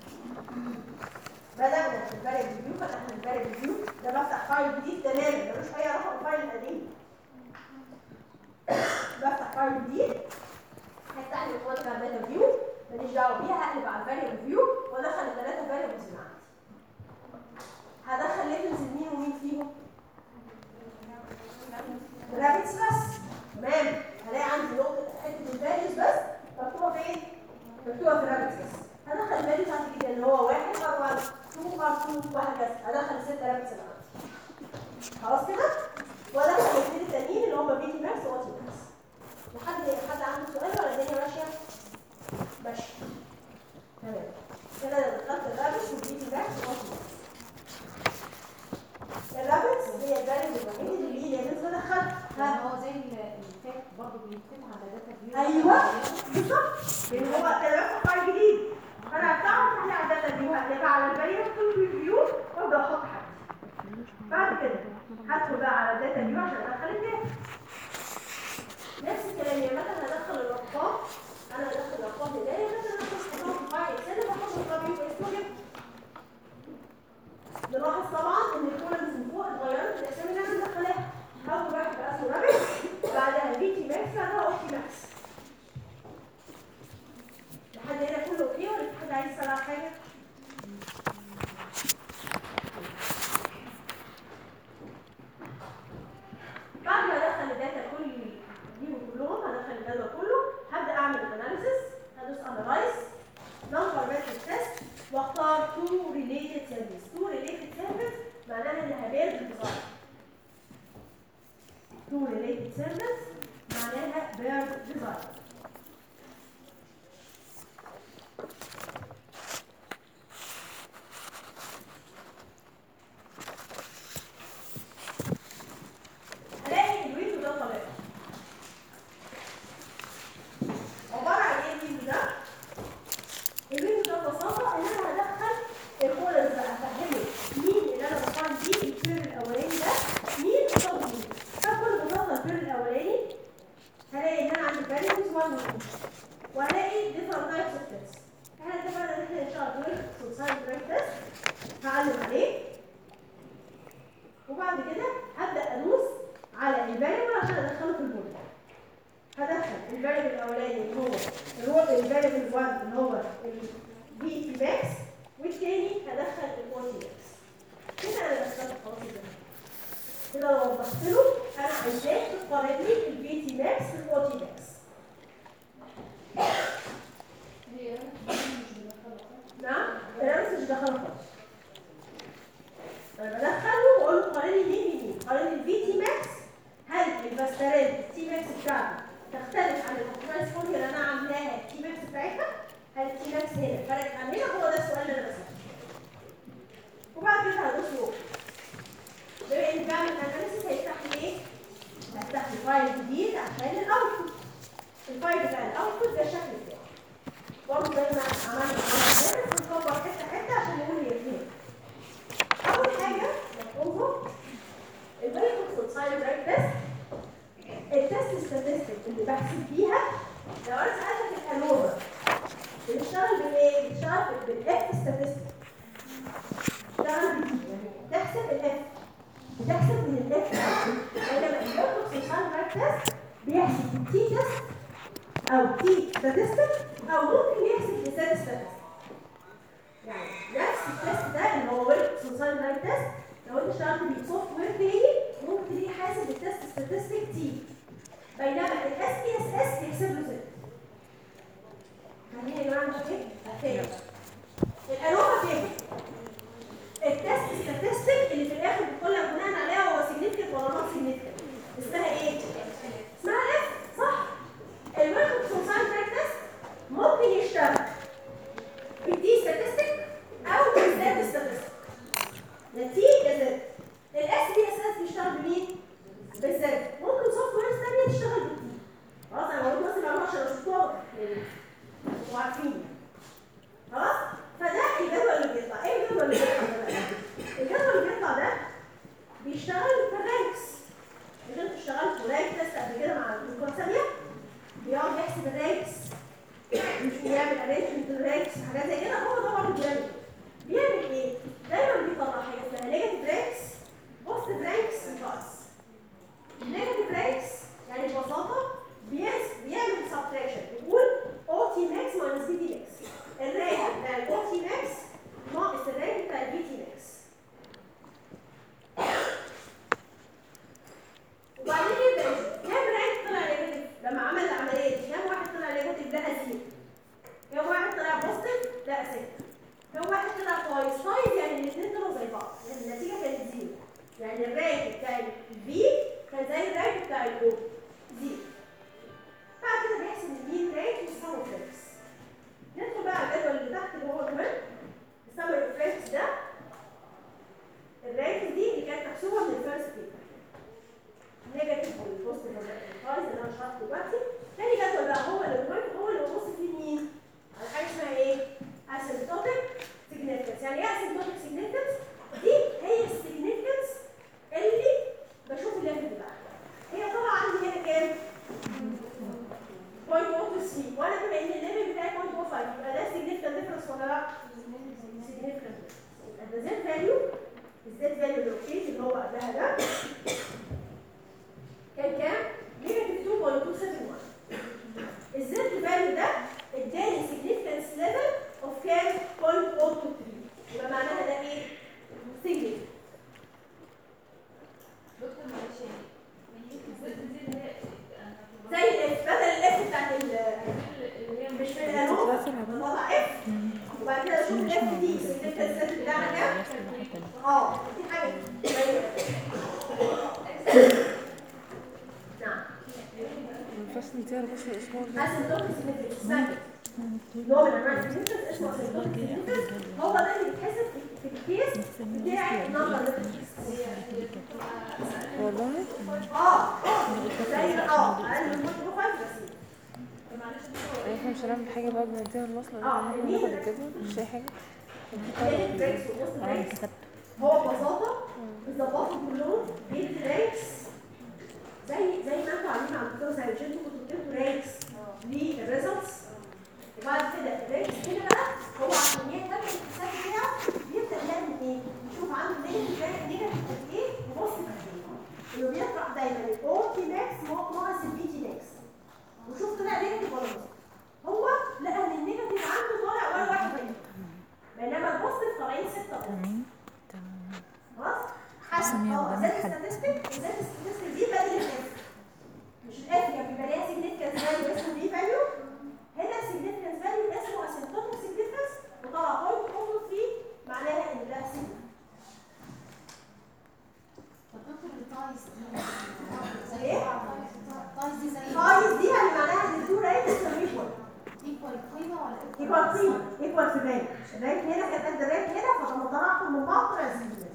Speaker 1: بدأنا في الفاريبل فيو فتحنا الفاريبل فيو ده بفتح فايل جديد تماما ملوش اي علاقه بالفايل القديم بفتح فايل جديد هفتح لي اوتوماتيك على الداتا فيو ماليش دعوه بيها هقلب على الفاريبل فيو وادخل الثلاثه فاريبلز اللي عندي هدخل ليفلز مين ومين فيهم رابتس بس تمام هلاقي عندي نقطه حته الفاليوز بس مكتوبه فين مكتوبه في الرابتس بس هدخل الفاليوز عندي جدا اللي هو 1 ار 1 2 ار 2 وهكذا هدخل الست رابتس اللي عندي خلاص كده وادخل الاثنين التانيين اللي هم بي تي ماكس واوتي ماكس لحد حد عنده سؤال ولا الدنيا ماشيه ماشي تمام كده انا دخلت الرابتس والبي تي ماكس واوتي ماكس الرابتس هي الفاليوز الوحيد اللي ليه لازم ادخلها ها
Speaker 6: هو زي الفات برضه بيتفتح على داتا فيو
Speaker 1: ايوه بالظبط لان هو ده فايل جديد انا هفتحه وافتح لي على الداتا فيو هقلبها على الفاليو فيو وابدا احط حاجه بعد كده هدخل بقى على الداتا فيو عشان ادخل الداتا نفس الكلام يا مثلا هدخل الارقام انا هدخل الارقام بدايه مثلا هدخل الارقام في فايل اكسل بحط الارقام في اسمه نلاحظ طبعا ان الكولمز من فوق اتغيرت في الاسامي اللي انا مدخلاها اول واحد بقى اسمه رابط بعدها بي تي ماكس بعدها اوتي ماكس لحد هنا كله اوكي ولا في حد عايز يسال على حاجه؟ بعد ما ادخل الداتا كل دي كلهم هدخل الجدول كله هبدا اعمل اناليسيس هدوس انالايز نمبر ماتريك تيست واختار تو ريليتد سيرفيس تو ريليتد سيرفيس معناها ان هبير بالديزاين تو ريليتد سيرفيس معناها بير ديزاين هلاقي الويندو ده طالع عباره عن ايه الويندو ده؟ الويندو ده ببساطه ان انا هدخل الكولرز بقى افهمه مين اللي انا بقارن بيه الفير الاولاني ده مين قصاد مين فكل ببساطه الفير الاولاني هلاقي ان انا عندي فاليوز 1 و 2 وهلاقي different types of tests احنا اتفقنا ان احنا نشتغل دول سوسايد برايت تيست هعلم عليه وبعد كده هبدا ادوس على الفاريبل عشان ادخله في البول هدخل الفاريبل الاولاني اللي هو الرول الفاريبل 1 اللي هو البي تي ماكس والتاني هدخل الكوتي ماكس كده انا دخلت خلاص ده كده لو وضحت له انا عايزاك تقارن لي البي تي ماكس بالكوتي ماكس
Speaker 3: هي مش بدخلها
Speaker 1: نعم انا مش دخل خالص انا بدخله واقول له قارن لي مين بمين قارن لي البي تي ماكس هل الباستريل تي ماكس بتاعته تختلف عن الاوبتمايز فورمولا اللي انا عاملاها التي ماكس بتاعتها هل التي ماكس هنا فرقت عن هنا هو ده السؤال اللي انا بساله وبعد كده هدوس لوك بما اني بعمل اناليسيس هيفتح لي ايه؟ هيفتح لي فايل جديد عشان الاوتبوت الفايل بتاع الاوتبوت ده الشكل بتاعه برضه زي ما عملنا المره اللي فاتت بنكبر حته حته عشان نقول هي فين اول حاجه مفهومه البايوكس ساين رايت تيست التست ستاتستيك اللي بحسب بيها لو انا سالتك الانوما بتشتغل بالايه؟ بتشتغل بالاف ستاتستيك بتشتغل بدي يعني تحسب الاف بتحسب من الاف بينما البايوكس ساين رايت تيست بيحسب التي تيست او تي ستاتستيك او ممكن يحسب لسان ستاتستيك يعني نفس التست ده اللي هو ويب سوساين لاين تيست لو انت اشتغلت بسوفت وير تاني ممكن تلاقيه حاسب التست ستاتستيك تي بينما الاس بي اس اس يحسب له زد فاهمين يا جماعه مش ايه؟ فاهم الانوفا فين؟ التست ستاتستيك اللي في الاخر بتقول لك بناء عليها هو سيجنيفيكانت ولا نوت سيجنيفيكانت اسمها ايه؟ اسمها اف صح؟ الويب سوساين لاين تيست ممكن يشتغل بالدي ستاتستيك او بالزد ستاتستيك نتيجه زد الاس بي اس اس بيشتغل بمين؟ بالزد ممكن سوفت وير ثانيه تشتغل بالدي خلاص انا بقول مثلا معلومه عشان اشوفها انتوا عارفين خلاص فده الجدول اللي بيطلع ايه الجدول اللي بيطلع ده بقى؟ الجدول اللي بيطلع ده بيشتغل كرانكس مش انتوا اشتغلتوا رانك تيست قبل كده مع الدكتور ساميه بيقعد يحسب الرانكس مش بيعمل ارينجمنت الرانكس وحاجات زي كده هو ده برضه بيعمل بيعمل ايه؟ دايما بيطلع حاجه اسمها نيجاتيف رانكس بوزيتيف رانكس وبلس نيجاتيف رانكس يعني ببساطه بيس- بيعمل سبتراكشن بيقول او تي ماكس ماينس بي تي ماكس الرانك بتاع الاو تي ماكس ناقص الرانك بتاع البي تي ماكس وبعدين يبدا يشوف كام رانك طلع نيجاتيف لما عمل العمليه دي كام واحد طلع نيجاتيف لقى زيرو كام واحد طلع بوزيتيف لقى ستة كام واحد طلع كويس كويس يعني الاثنين طلعوا زي بعض يعني النتيجه كانت زيرو يعني الرانك بتاع البي كان زي الرانك بتاع الاو زيرو بعد كده بيحسب المين رانك والسم اوف رانكس ندخل بقى على الجدول اللي تحت اللي هو كمان السم اوف رانكس ده الرانكس دي اللي كانت محسوبه من الفيرست بيبر نيجاتيف والبوزيتيف والخالص اللي انا شرحته دلوقتي تاني جدول بقى هو اللي مهم هو اللي ببص فيه مين؟ على حاجه اسمها ايه؟ asymptotic significance يعني ايه asymptotic significance؟ دي هي السيجنيفيكانس اللي بشوف الليفل بتاعها هي طبعا عندي هنا كام؟ 0.023 وانا بما ان الليفل بتاعي 0.05 يبقى ده significant difference ولا لا؟ significant difference يبقى ده زد فاليو الزد فاليو اللي اوكي اللي هو قبلها ده كان كام؟ نيجاتيف 2.271 الزد فاليو ده اداني سيجنيفيكانس ليفل اوف كام؟ 0.023 يبقى معناها ده ايه؟ سيجنيفيكانت
Speaker 3: دكتور معلش يعني الزد دي اللي هي أنا-
Speaker 1: زي الاف بدل الاف بتاعت ال
Speaker 3: اللي هي
Speaker 1: مش في الانوفا بطلع اف وبعد كده اشوف الاف دي سيجنيفيكانس ليفل بتاعها كام؟ اه دي حاجه نعم
Speaker 2: الفصل دي 14 اسبوع ده
Speaker 1: اسيمتوتيك سيجنيفيكانس اسمها كده نوع من انواع السيجنيفيكانس اسمه اسيمتوتيك سيجنيفيكانس هو ده اللي بيتحسب في الكيس بتاع النمبر
Speaker 2: والله
Speaker 1: اه زي اه اقل من 0.5 بس
Speaker 2: يعني احنا مش هنعمل حاجة بعد ما نديها الوصلة
Speaker 1: اه،
Speaker 2: ده
Speaker 1: المين
Speaker 2: ناخد الجدول مش أي حاجة
Speaker 1: ليه بريكس وبوست بريكس هو ببساطه بيظبطوا كلهم بيدي رانكس زي زي ما انتوا عاملين مع الدكتور سعيد مش انتوا كنتوا بتدوا رانكس للريزلتس وبعد كده الرانكس هنا بقى هو عشان يهتم بالحساب بتاعه بيبدا يعمل ايه؟ يشوف عنده نيجاتيف نيجاتيف قد ايه وبوزيتيف قد ايه انه بيطرح دايما الاو تي ماكس ناقص البي تي ماكس وشوف طلع نيجاتيف ولا بوزيتيف هو لقى ان النيجاتيف عنده طالع ولا واحد منهم بينما البوزيتيف طالعين سته بس. خلاص حسب اه زي الستاتستيك زي الستاتستيك دي بدل الاف مش الاف يعني بيبقى ليها سيجنيفيكانس فاليو اسمه بي فاليو هنا السيجنيفيكانس فاليو اسمه اسيمتوتيك سيجنيفيكانس وطلع بوينت اوفر فيه معناها ان ده سيجنيفيكانس ايه؟ خالص دي يعني معناها ان التو رانكس ايكوال ايكوال قيمه ايكوال في الرانك الرانك هنا كانت قد الرانك هنا فلما طلعتهم من بعض طلع سيجنيفيكانس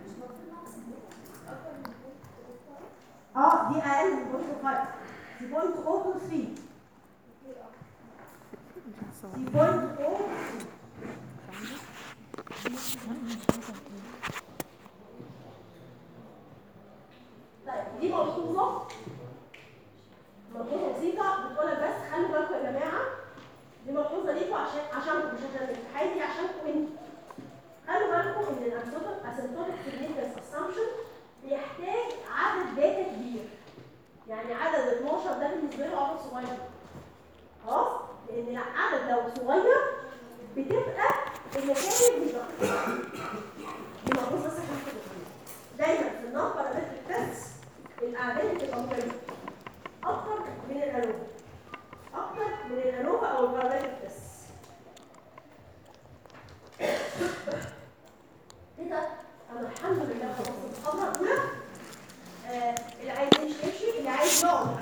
Speaker 1: اه دي اقل من 0.5 دي 0.023 طيب دي ملحوظه ملحوظه بسيطه بتقولها بس خلوا بالكم يا جماعه دي ملحوظه ليكم عشان عشانكم مش عشان الامتحان دي عشانكم انتوا خلوا بالكم ان الاسيمتوتيك سيجنيفيكانس اسامبشن بيحتاج عدد داتا كبير يعني عدد 12 ده بالنسبه له عدد صغير خلاص لان العدد لو صغير بتبقى النتائج مش دقيقه دي ملحوظه بس عشان تفهموا دايما في النمبر بارامتريك تيست الاعداد بتبقى مختلفه اكتر من الانوفا اكتر من الانوفا او البارامتريك تيست كده انا الحمد لله خلصت المحاضره الاولى آه اللي عايز يمشي يمشي اللي عايز يقعد